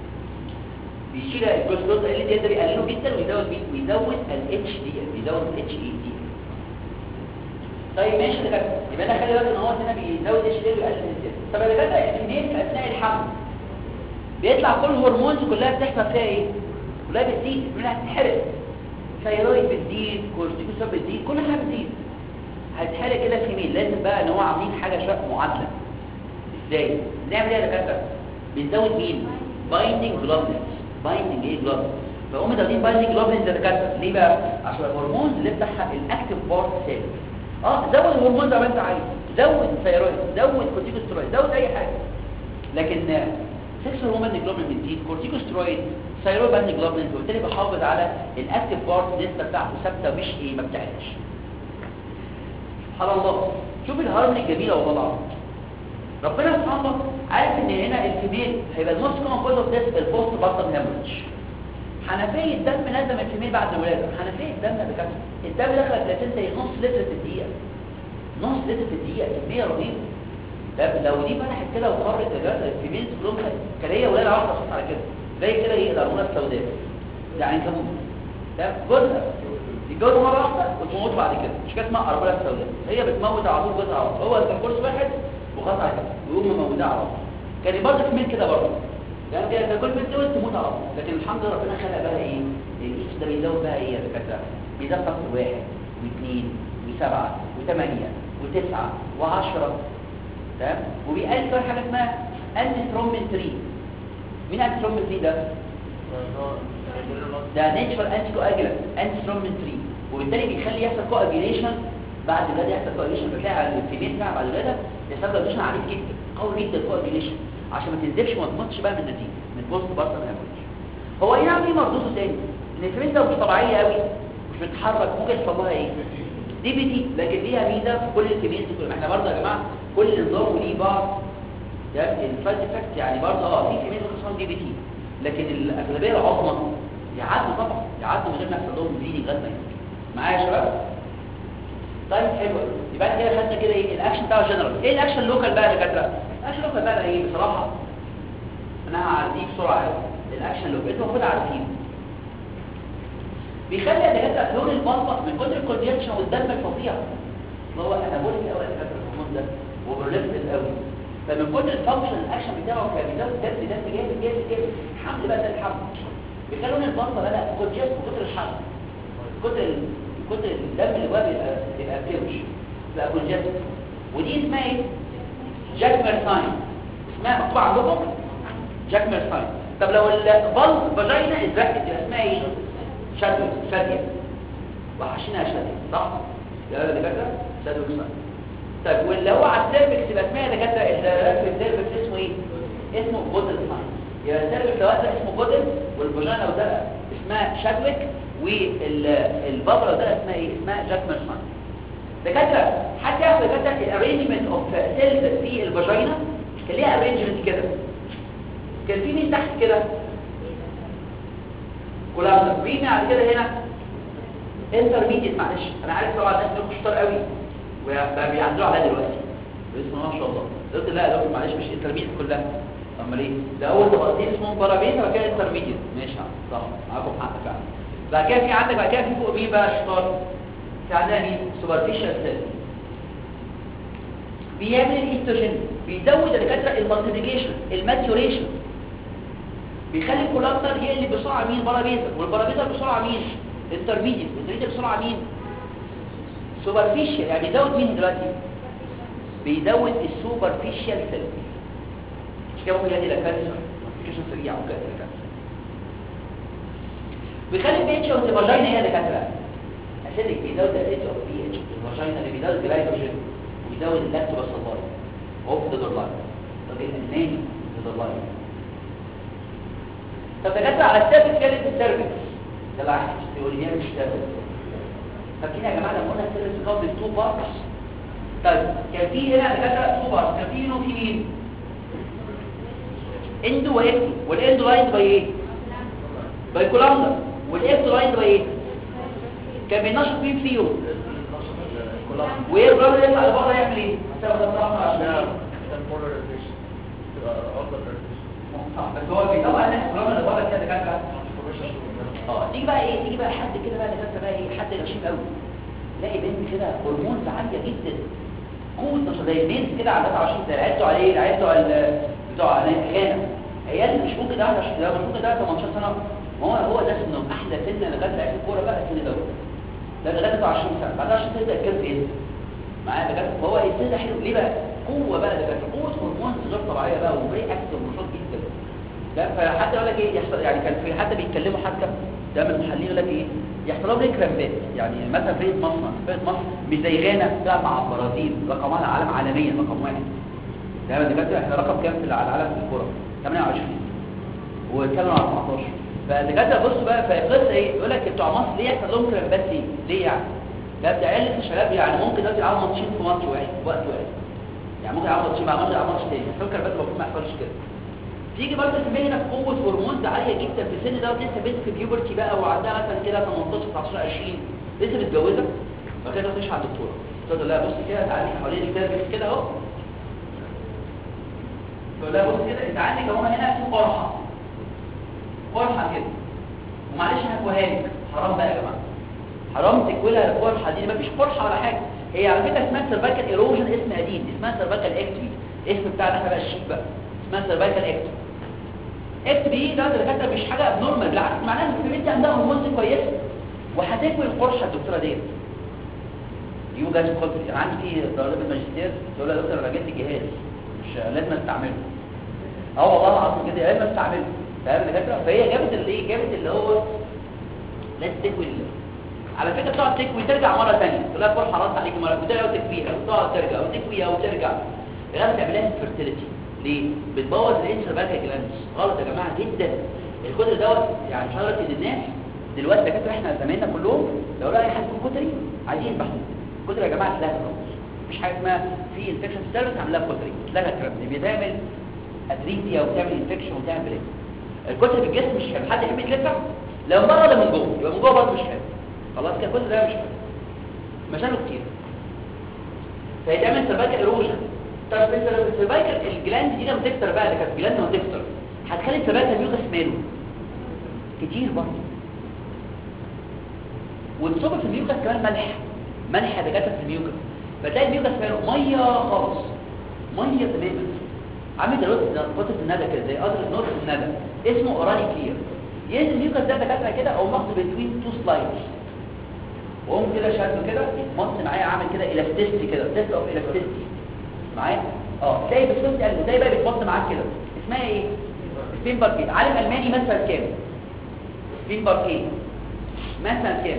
بيشيل الكوليسترول اللي دي ده بيقلله جدا ويزود مين ويزود الاتش دي بيزود الاتش اي دي طيب ماشي ده كده يبقى انا خلي بالك ان هو هنا بيزود اتش دي ويقلل الاتش طب اللي كده الفيميل في اثناء الحمل بيطلع كل الهرمونز كلها بتحصل فيها ايه كلها بتزيد كلها بتتحرق ثايرويد بتزيد كورتيكوستول بتزيد كل حاجه بتزيد هتحرق كده الفيميل لازم بقى ان هو عاملين حاجه شويه معادله ازاي نعمل ايه يا دكاتره بنزود مين بايندينج جلوبولينز بايندينج ايه جلوبولينز فهم زودين بايندينج جلوبولينز يا دكاتره ليه بقى عشان الهرمونز اللي بتاعها الاكتيف بارت سيل اه زود الهرمون زي ما انت عايز زود ثايرويد زود كورتيكوستيرويد زود اي حاجه لكن سكس هرمون جلوبولين بتزيد كورتيكوستيرويد ثايرويد باند جلوبولين وبالتالي بحافظ على الاكتيف بارت النسبه بتاعته ثابته مش ايه ما بتعلاش سبحان الله شوف الهارموني الجميله والله العظيم ربنا سبحان الله عارف ان هنا الفيميل هيبقى الموست كومن كوز اوف ديث البوست بارتم هيموريدج حنفيه الدم نازله من الفيميل بعد الولاده حنفيه الدم ده كده الدم دخل البلاسينتا نص لتر في الدقيقه نص لتر في الدقيقه كميه رهيبه طب لو دي فتحت كده وخرجت الفيميل كلهم كان هي ولاده واحده صوت على كده زي كده ايه الهرمونات السوداء يعني كمون ده جوزها يتجوز مره واحده وتموت بعد كده مش كده اسمها اربله سوداء هي بتموت على طول جوزها على طول هو كان كورس واحد وخلاص على كده ويقوم مموتها على طول كان برضه في ميل كده برضه يعني كده كان كل بنت تولد تموت على طول لكن الحمد لله ربنا خلق بقى ايه الايش ده بيزود بقى ايه يا دكاتره بيزود فقط واحد واثنين وسبعه وثمانيه وتسعه وعشره تمام وبيقلل كمان حاجه اسمها انتي ثرومبين 3 مين انتي ثرومبين 3 ده ده ناتشورال انتي كواجولانت انتي ثرومبين 3 وبالتالي بيخلي يحصل كواجوليشن بعد الولاده يحصل كواجوليشن بتلاقي على الفيميل بتاع بعد الولاده يحصل كواجوليشن عنيف جدا قوي جدا كواجوليشن عشان ما تنزلش وما تموتش بقى من النتيجه من بوست بارتم هيموريدج هو ايه نعم في مردوده تاني ان الفيميل ده مش طبيعيه قوي مش بتتحرك ممكن يحصل لها ايه دي بي تي لكن ليها ميزه في كل الكميات كل احنا برضه يا جماعه كل نظام وليه بعض ده الفايد افكت يعني برضه اه في كميات خصوصا دي بي تي لكن الاغلبيه العظمى يعدوا طبعا يعدوا من غير ما يحصل لهم بليدنج لغايه ما يموتوا معايا يا شباب طيب حلو يبقى كده خدنا كده ايه الاكشن بتاع جنرال ايه الاكشن لوكال بقى يا دكاتره الاكشن لوكال بقى ايه بصراحه انا هعديه بسرعه قوي الاكشن لوب انتوا المفروض عارفينه بيخلي الدكاتره لون البلطه من كتر الكونجكشن والدم الفظيع اللي هو انابوليك قوي الدكاتره الهرمون ده وبروليفتد قوي فمن كتر الفانكشن الاكشن بتاعه كان بيزود دم دم جامد جامد جامد الحمل بقى ده الحمل بيخلي لون البلطه بقى كونجكت من كتر الحمل كتر ال- كتر الدم اللي جواه بيبقى بيبقى بيوش بقى كونجكت ودي اسمها ايه؟ جاكمر ساين اسمها مكتوبه عندكم جاكمر ساين طب لو البلط فاجينا اتركت يبقى اسمها ايه؟ شادو شاديه وحشينها شاديه صح؟ ده اللي كده شادو ساين طيب واللي هو على السيرفكس يبقى اسمها يا دكاتره اللي في السيرفكس اسمه ايه؟ اسمه بودل ساين يبقى السيرفكس لو ده اسمه بودل والفاجينا لو ده اسمها شادويك والبابا لو ده اسمها ايه؟ اسمها جاكمر ساين دكاتره حد يعرف دكاتره الارينجمنت اوف سيلز في الفاجينا كان ليها ارينجمنت كده كان في مين تحت كده كولابس مين بعد كده هنا انترميديت معلش انا عارف طبعا الناس دول شطار قوي وبيعدلوا عليها دلوقتي بسم الله ما شاء الله قلت لا يا دكتور معلش مش انترميديت كلها امال ايه ده اول طبقتين اسمهم بارابيت وبعد كده انترميديت ماشي صح معاكم حق فعلا بعد كده في عندك بعد كده في فوق مين بقى شطار في عندنا مين سوبرفيشال سيل بيعمل الايستروجين بيزود الدكاتره المالتيبيكيشن الماتيوريشن بيخلي الكولابتر هي اللي بسرعه مين بارابيتر والبارابيتر بسرعه مين انترميديت والانترميديت بسرعه مين سوبرفيشال يعني بيزود مين دلوقتي بيزود السوبرفيشال سيل مش كده ممكن يؤدي الى كانسر مالتيبيكيشن سريع ممكن يؤدي الى كانسر بيخلي البي اتش اوف الفاجينا هي دكاتره اسيدك بيزود الاتش اوف بي اتش الفاجينا اللي بيزود جلايكوجين ويزود اللاكتوباسيلاي اوف ذا لاين الراجل الالماني ذا لاين طب دكاتره على السيرفكس كانت السيرفكس ده العكس يقول لي مش سيرفكس فاكرين يا جماعه لما قلنا السيرفكس كان تو بارتس طيب كان في هنا دكاتره تو بارتس كان في هنا وفي مين اندو واكتو والاندو لاين باي ايه باي كولامبر والاكتو لاين باي ايه كان بينشط مين فيهم وايه الراجل يطلع لبره يعمل ايه عشان ده بصراحه عشان بس هو بيطلع الناس الراجل اللي بره كده كده اه تيجي بقى ايه تيجي بقى حد كده بقى دكاتره بقى ايه حد غشيم قوي تلاقي بنت كده هرمونز عاليه جدا قوه نشاط زي البنت كده عندها 20 سنه عيلته عليه العيال بتوع ال- بتوع الخانه عيال مش ممكن ده 20 ده مش ممكن ده 18 سنه ما هو هو ده سنه احلى سن لغايه لعيب الكوره بقى السن دوت ده لغايه 20 سنه بعد 20 سنه الكلب ايه معايا دكاتره فهو السن ده حلو ليه بقى قوه بقى دكاتره قوه هرمونز غير طبيعيه بقى وبري اكتف ونشاط جدا لا فحتى يقول لك ايه يحصل يعني كان في حتى بيتكلموا حتى ده من المحللين يقول لك ايه يحصل لهم ريكرامبات يعني مثلا فرقه مصر فرقه مصر مش زي غانا بتلعب مع البرازيل رقم واحد العالم عالميا رقم واحد ده دلوقتي احنا رقم كام في العالم في الكوره 28 واتكلموا على 14 فالدكاتره بصوا بقى فالقصه ايه يقول لك بتوع مصر ليه يحصل لهم كرامبات ليه؟ ليه يعني؟ ده بتاع عيال لسه شباب يعني ممكن دلوقتي يلعبوا ماتشين في ماتش واحد في وقت واحد يعني ممكن يلعبوا ماتشين مع ماتش يلعبوا ماتش تاني فاكر كرامبات المفروض ما يحصلش كده تيجي برضه كمية هنا قوة هرمونز عالية جدا في السن دوت لسه بنت في بيوبرتي بقى وعندها مثلا كده 18 19 20 لسه متجوزة فكده تخش على الدكتورة تقول لها بص كده تعالي حوالين الكيرفكس كده اهو تقول لها بص كده انت عندك اهو هنا في قرحة قرحة كده ومعلش هكوها لك حرام بقى يا جماعة حرام تكويلها القرحة دي مفيش قرحة ولا حاجة هي على فكرة اسمها سيرفايكال ايروجن اسم قديم اسمها سيرفايكال اكتوي اسم بتاعنا احنا بقى الشيك بقى اسمها سيرفايكال اكتوي اكت بي ده اللي كاتب مش حاجه ابنورمال بالعكس معناها ان البنت عندها هرمونز كويسه وهتكوي القرحه الدكتوره ديت يوجد كونتري انا عندي في طالب الماجستير تقول لها يا دكتور انا جبت الجهاز مش لازم استعمله اه والله العظيم كده لازم استعمله فاهم الدكاتره فهي جابت اللي ايه جابت اللي هو لازم تكوي ال- على فكره بتقعد تكوي ترجع مره ثانيه تقول لها القرحه رد عليكي مره وترجع وتكويها وتقعد ترجع وتكويها وترجع لغايه تعملها فيرتيليتي ليه بتبوظ الانترفاكا جلاندز غلط يا جماعه جدا الكتر دوت يعني مش هقدر الناس دلوقتي دكاتره احنا زمايلنا كلهم لو لقى اي حد في كتري عايزين يذبحوه الكتر يا جماعه اتلغى خلاص مفيش حاجه اسمها في انفكشن سيرفيس عاملاها كتري اتلغى الكلام ده بتعمل ادريتيا وبتعمل انفكشن وبتعمل بلاك الكتر في الجسم مش حلو حد يحب يتلفع لو من بره ولا من جوه يبقى من جوه برضه مش حلو خلاص كده الكتر ده مش حلو مشاكله كتير فيتعمل سيرفايكال ايروجن طب السيرفايكال الجلاند دي لما تكتر بقى اللي كانت الجلاند لما تكتر هتخلي السيرفايكال ميوكس ماله كتير برضه والصوبة في الميوكس كمان ملح ملح يا دكاتره في الميوكس فتلاقي الميوكس فيه ميه خالص ميه تماما عامل دلوقتي نقطه الندى كده زي قدر نقطه الندى اسمه اوراني كلير ينزل الميوكس ده دكاتره كده او مص بين تو سلايدز واقوم كده شكله كده يتمص معايا عامل كده الاستيستي كده تيست اوف الاستيستي معايا اه تلاقي بالصوت قلب زي بقى بيتمص معاك كده اسمها ايه سبين باركيت عالم الماني مثلا كام سبين باركيت مثلا كام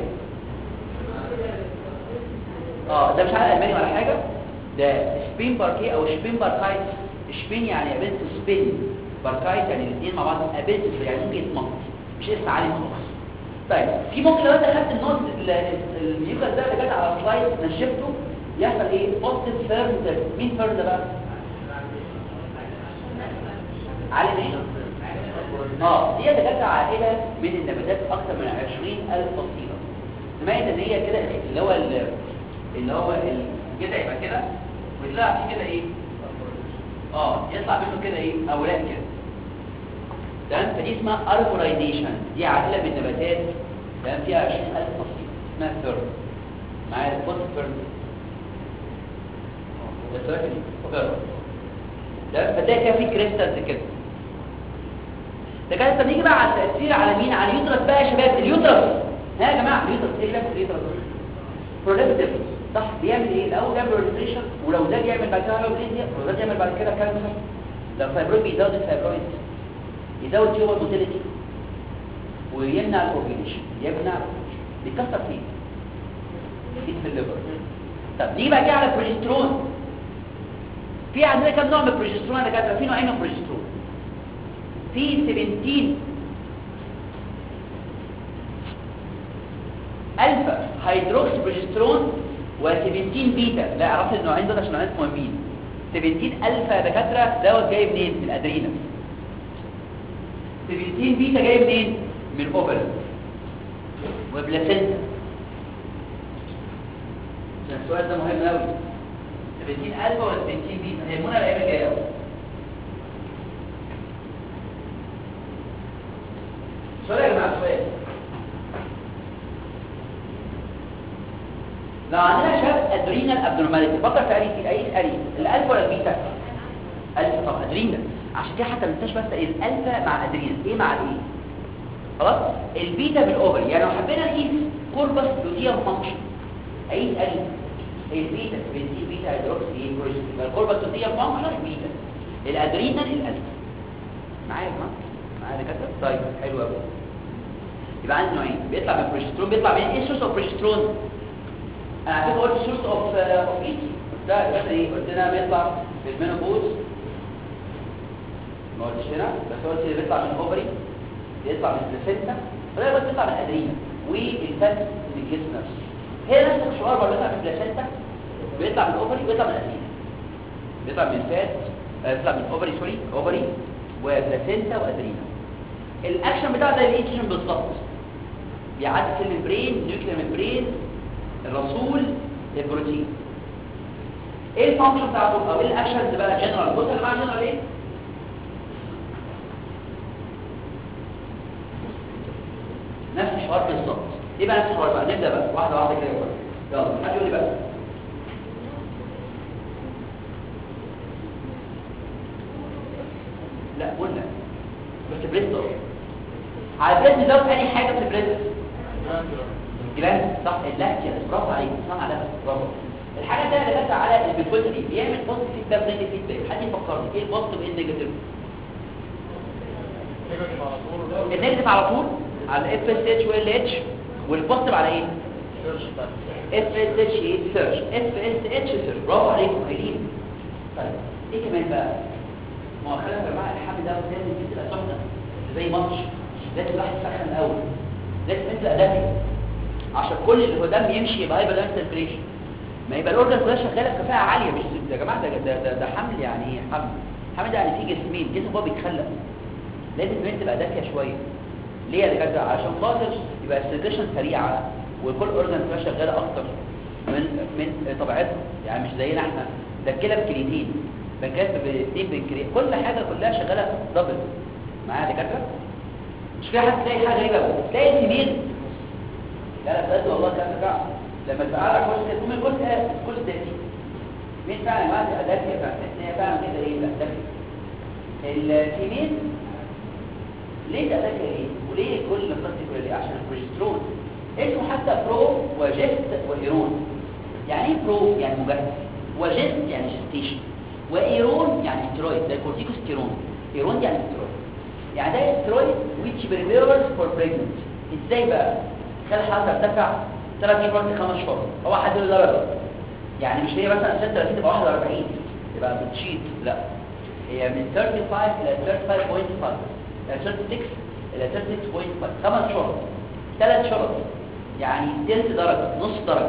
اه ده مش عارف الماني ولا حاجه ده سبين باركيه او شبين باركايت شبين يعني قابلت سبين باركايت يعني الاثنين مع بعض قابلت يعني ممكن يتمط مش اسم عالي خالص طيب في ممكن لو انت خدت النوت الميوكس ده اللي جت على سلايد نشفته يحصل ايه بوزيتيف فيرم مين فيرم ده بقى عالم ايه اه دي جت عائله من النباتات اكثر من 20000 فصيله سمعت ان هي كده اللي هو اللي هو كده يبقى كده ويطلع فيه كده ايه اه يطلع منه كده ايه اوراق كده تمام فدي اسمها اربورايزيشن دي عائله من النباتات تمام فيها 20000 فصيله اسمها ثيرد معايا البوست ثيرد ده ثيرد ثيرد ده فتلاقي فيها في كريستالز كده ده كانت بنيجي بقى على التاثير على مين على اليوترس بقى يا شباب اليوترس ها يا جماعه اليوترس ايه اللي اليوترس بروليفتيف صح بيعمل ايه الاول بيعمل بروليفريشن ولو ده بيعمل بعد كده هايبريديا ولو ده بيعمل بعد كده كانسر لو فايبرويد بيزود الفايبرويد يزود تيوبر موتيليتي ويمنع الاوفيليشن يمنع بيكسر فيه فيه في الليفر طب نيجي بقى كده على البروجسترون في عندنا كام نوع من البروجسترون انا كاتبه في نوعين من البروجسترون في 17 الفا هيدروكس بروجسترون و17 بيتا لا عرفت النوعين دول عشان نوعين مهمين 17 الفا دكاتره دوت جاي منين من الادرينال 17 بيتا جاي منين من اوفر وبلاسنتا عشان السؤال ده مهم قوي 17 الفا ولا 17 بيتا هي منى الايام الجايه قوي سؤال يا جماعه سؤال لو عندنا شاب ادرينال ابنورماليتي فكر في اري في اي اري الالفا ولا البيتا الفا طب ادرينال عشان كده حتى ما تنساش بس الالفا مع ادرينال ايه مع الايه خلاص البيتا بالاوفر يعني لو حبينا نقيس كوربس لوتيوم فانكشن اقيس اري البيتا بنزين بيتا هيدروكسي بروجستين يبقى الكوربس لوتيوم فانكشن بيتا الادرينال الالفا معايا يا جماعه معايا يا دكاتره طيب حلو قوي يبقى عندي نوعين بيطلع من البروجسترون بيطلع من ايه سورس اوف بروجسترون انا عارف قلت سورس اوف اوف ايت ده بس ايه قلت لنا بيطلع في المينوبوز ما قلتش هنا بس قلت اللي بيطلع من الاوفري بيطلع من البلاسينتا وده بس بيطلع من الادرينا والفات من الجسم نفسه هي نفس الشعار برضه بيطلع من البلاسينتا بيطلع من الاوفري وبيطلع من الادرينا بيطلع من الفات بيطلع من الاوفري سوري اوفري وبلاسينتا وادرينا الاكشن بتاع ده الايتشن بالظبط بيعدي في الممبرين نيوكلير ممبرين الرسول البروتين ايه الفانكشن بتاعته او ايه الاكشنز بقى جنرال بص يا جماعه جنرال ايه نفس الحوار بالظبط ايه بقى نفس الحوار بقى نبدا بقى واحده واحده كده يلا حد يقول لي بقى لا قلنا بس بريستو على بريست نزود اي حاجه في البريست جلاند صح اللاكتيا برافو عليك صح على برافو الحاجه الثانيه اللي جت على البيفوتري بيعمل بوست فيدباك نيجاتيف فيدباك حد يفكرني ايه البوست وايه النيجاتيف النيجاتيف على طول على اف اس اتش وال اتش والبوزيتيف على ايه اف اس اتش ايه سيرش اف اس اتش سيرش برافو عليكم قايلين طيب ايه كمان بقى مؤخرا يا جماعه الحمل ده لازم تبقى سخنه زي ماتش لازم الواحد يسخن الاول لازم تبقى دافي عشان كل اللي هو دم يمشي يبقى هيبقى دم سيركيليشن ما يبقى الاورجن كلها شغاله بكفاءه عاليه مش يا جماعه ده ده, ده, ده حمل يعني ايه حمل حمل ده يعني فيه جسمين جسم هو بيتخلق لازم كمان تبقى دافيه شويه ليه يا دكاتره عشان خاطر يبقى السيركيليشن سريعه وكل اورجن كلها شغاله اكتر من من طبيعتها يعني مش زينا احنا ده الكلى بكليتين بنكات باثنين بنكري كل حاجه كلها شغاله دبل معايا يا دكاتره مش في حد تلاقي حاجه غريبه قوي تلاقي الفيميل لا لا بجد والله ده فعلا لما تبقى على كل كل كل كل ده مين فعلا ما ده ده فعلا هي فعلا كده ايه لا ده الفيميل ليه ده ده ايه وليه كل بلاستيك ليه عشان البروجسترون اسمه حتى برو وجست وايرون يعني ايه برو يعني مجهز وجست يعني جستيشن وايرون يعني سترويد ده كورتيكوستيرون ايرون يعني سترويد يعني ده سترويد which prepares for pregnancy ازاي بقى خلي الحراره ترتفع 3 شهور ل 5 شهور هو حد له درجه يعني مش هي مثلا 36 تبقى 41 تبقى بتشيت لا هي من 35 الى 35.5 يعني 36 الى 36.5 خمس شهور ثلاث شهور يعني تلت درجة نص درجة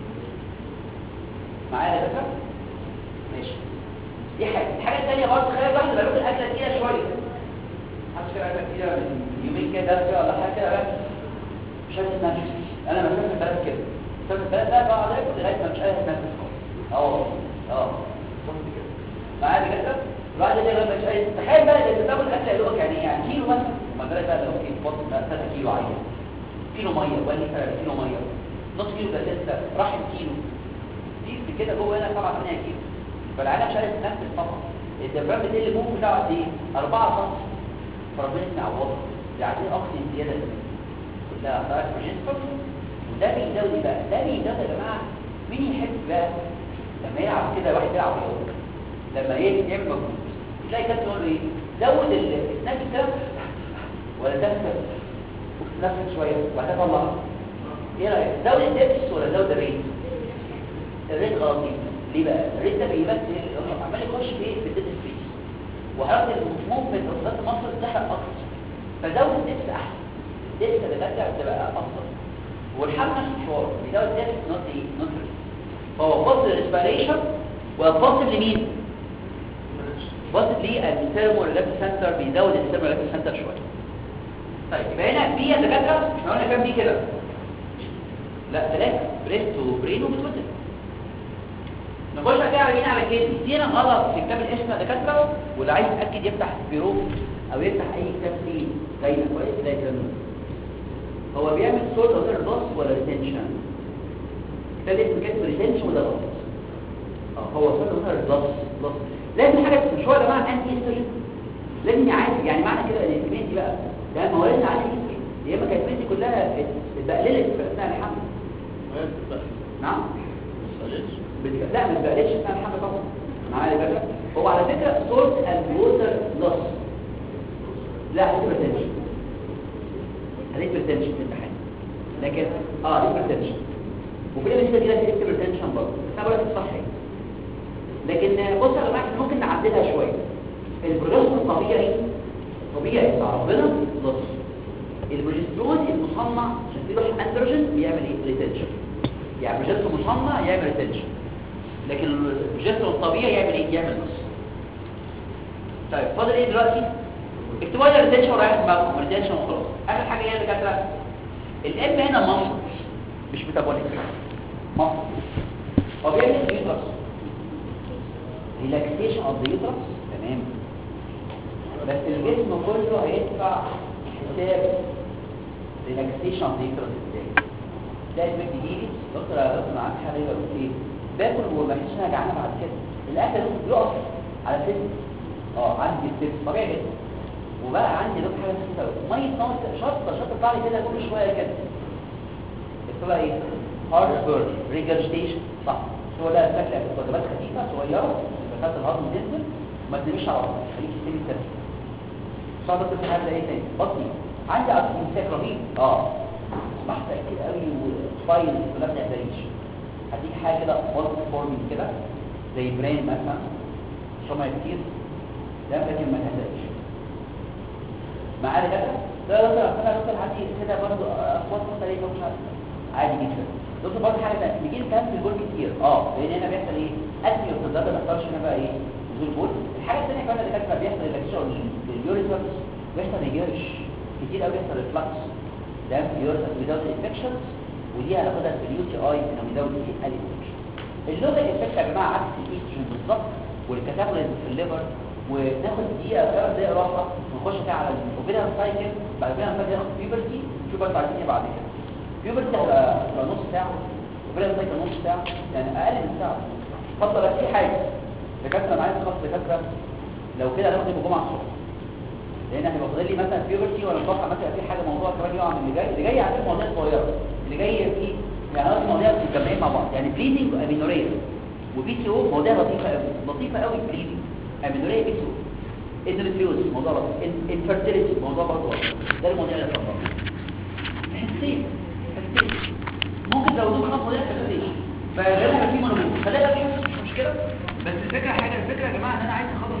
معايا يا دكتور ماشي دي حاجة الحاجة الثانية برضه خلي الواحد يبقى ياكل أكلة تقيلة شوية حاسس كده أكلة تقيلة من يومين كده ثلاثة ولا حاجة كده مش عارف أتنفس أنا ما في البلد كده في البلد بقى بقعد آكل لغاية ما مش قادر أتنفس خالص اه اه صمت كده معايا يا دكتور الواحد اللي لما مش قادر تخيل بقى إذا بتاكل أكلة يدوقك يعني يعني كيلو مثلا ما بالك بقى لو كيلو بطن 3 كيلو عادي كيلو ميه ولا كيلو ميه نص كيلو بلاستا رحم كيلو دي كده جوه هنا 7 8 كيلو فالعيال مش عارف تنفس طبعا الدبران بتقل الموت بتاعه قد ايه 4 سم فربنا يعوضها دي عايزين اكسجين زياده كلها حضرتك بروجستر وده بيزود ايه بقى ده بيزود يا جماعه مين يحب بقى لما يلعب كده واحد يلعب رياضه لما ايه يعمل مجهود تلاقي كابتن يقول له ايه زود النفس كده ولا تنفس نفس شوية وبعدين طلع ايه رأيك زود الدبس ولا زود الريت الريت غلطي ليه بقى الريت ده بيمثل عمال يخش في ايه في الدبس فريز وحركة الموفمنت وصلات مصر تحرق اكتر فزود الدبس احسن الدبس اللي بتاع بتبقى افضل والحمل نفس الشعور بيزود الدبس نوت ايه نوت ريت فهو بص للريسبيريشن وبص لمين بص للثيرمو ريلاكس سنتر بيزود الثيرمو ريلاكس سنتر شويه طيب يبقى هنا بي يا دكاتره مش قلنا كام بي كده لا ثلاثه بريست وبرين وبتوتل نخش بقى على مين على كدني دي هنا غلط في كتاب الاسم يا دكاتره واللي عايز يتاكد يفتح بيرو او يفتح اي كتاب فيه زي كويس زي كده هو بيعمل سورت اوتر لوس ولا ريتنشن كتاب اسمه كاتب ريتنشن ولا لوس اه هو سورت اوتر لوس لوس لازم حاجه مش هو يا جماعه انتي استروجين لازم يعالج يعني معنى كده ان الكميه دي بقى ده مواليدنا عالي جدا يا اما كانت بنتي كلها اتبقللت في اثناء الحمل نعم بتك... لا ما اتبقلتش في اثناء الحمل طبعا معايا بقى هو على فكره سورس اند ووتر لوس لا هايبرتنشن هايبرتنشن في الامتحان لكن اه هايبرتنشن وفي النسبه دي لها هايبرتنشن برضه بس انا بقول لك الصح ايه لكن بص يا جماعه ممكن نعدلها شويه البروجسترون الطبيعي طبيعي بتاع ربنا نص البروجسترون المصنع عشان في روح اندروجين بيعمل ايه ريتنشن يعني البروجسترون المصنع يعمل ريتنشن لكن البروجسترون الطبيعي يعمل ايه يعمل نص طيب فاضل ايه دلوقتي اكتبوا لي ريتنشن ورايح دماغكم ريتنشن وخلاص اخر حاجه هي الدكاتره الام هنا مصر مش ميتابوليك مصر هو بيعمل يوترس ريلاكسيشن اوف ذا يوترس تمام بس الجسم كله هيدفع حساب ريلاكسيشن اوف ذا يوترس ازاي ده البيت يجيلي دكتور يا دكتور معاك حاجه يقول ايه باكل وما بحسش ان انا جعانه بعد كده الاكل يقف على سن اه عندي السن طبيعي جدا وبقى عندي لو حاجه بسيطه قوي ميه نار شطه شطه طالع لي كده كل شويه كده بتبقى ايه هارد بيرن ريجرجيتيشن صح هو ده شكل وجبات خفيفه صغيره بس الهضم تنزل وما تنميش على بعض خليك تستمي التنفس صعب في حاجه ايه تاني بطني عندي امساك رهيب اه محتاج كده قوي وفايل ولا ما بنقدرش هديك حاجه كده بولت فورمي كده زي برين مثلا شمع كتير ده لكن ما تهداش معايا كده ده ده انا دكتور عندي كده برضه اخوات مختلفه ومش عارف عادي جدا دكتور برضه حاجه ثانيه بيجي لي كلام في البول كتير اه لان هنا بيحصل ايه ادمي والتضاد ما يحصلش هنا بقى ايه نزول بول الحاجه الثانيه كمان اللي كانت بيحصل الاكشن اليوريثرز بيحصل ريجيرش كتير قوي بيحصل ريفلكس ده في اليوريثرز بيدوت انفكشنز ودي هناخدها في اليو تي اي انه بيدوت ايه الانفكشن اللوكال افكت يا جماعه عكس الايستروجين بالظبط والكاتابوليزم في الليفر وناخد دقيقه خمس دقائق راحه ونخش كده على الاوبيرا سايكل بعد كده نبدا ناخد بيوبرتي شوف بس عايزين ايه بعد كده بيوبرتي هتبقى هتبقى نص ساعه اوبيرا سايكل نص ساعه يعني اقل من ساعه اتفضل بس في حاجه دكاتره انا عايز اخلص دكاتره لو كده هناخد يوم الجمعه الصبح لان هيبقى فاضل لي مثلا بيوبرتي ولا متوقع مثلا في حاجه موضوع كمان يقع من اللي جاي اللي جاي عندنا مواضيع صغيره اللي جاي في يعني قصدي مواضيع متجمعين مع بعض يعني بليدنج وامينوريا وبي تي او مواضيع لطيفه قوي لطيفه قوي بليدنج امينوريا بي تي او اندوميتريوز موضوع لطيف انفيرتيليتي موضوع برضه لطيف. ده المواضيع اللي هتفضل حسين حسين ممكن لو دول خمس مواضيع حساسيه فلازم يبقى في مونولوج خليها في مش مشكله بس الفكره حاجه الفكره يا جماعه ان انا عايز اخلص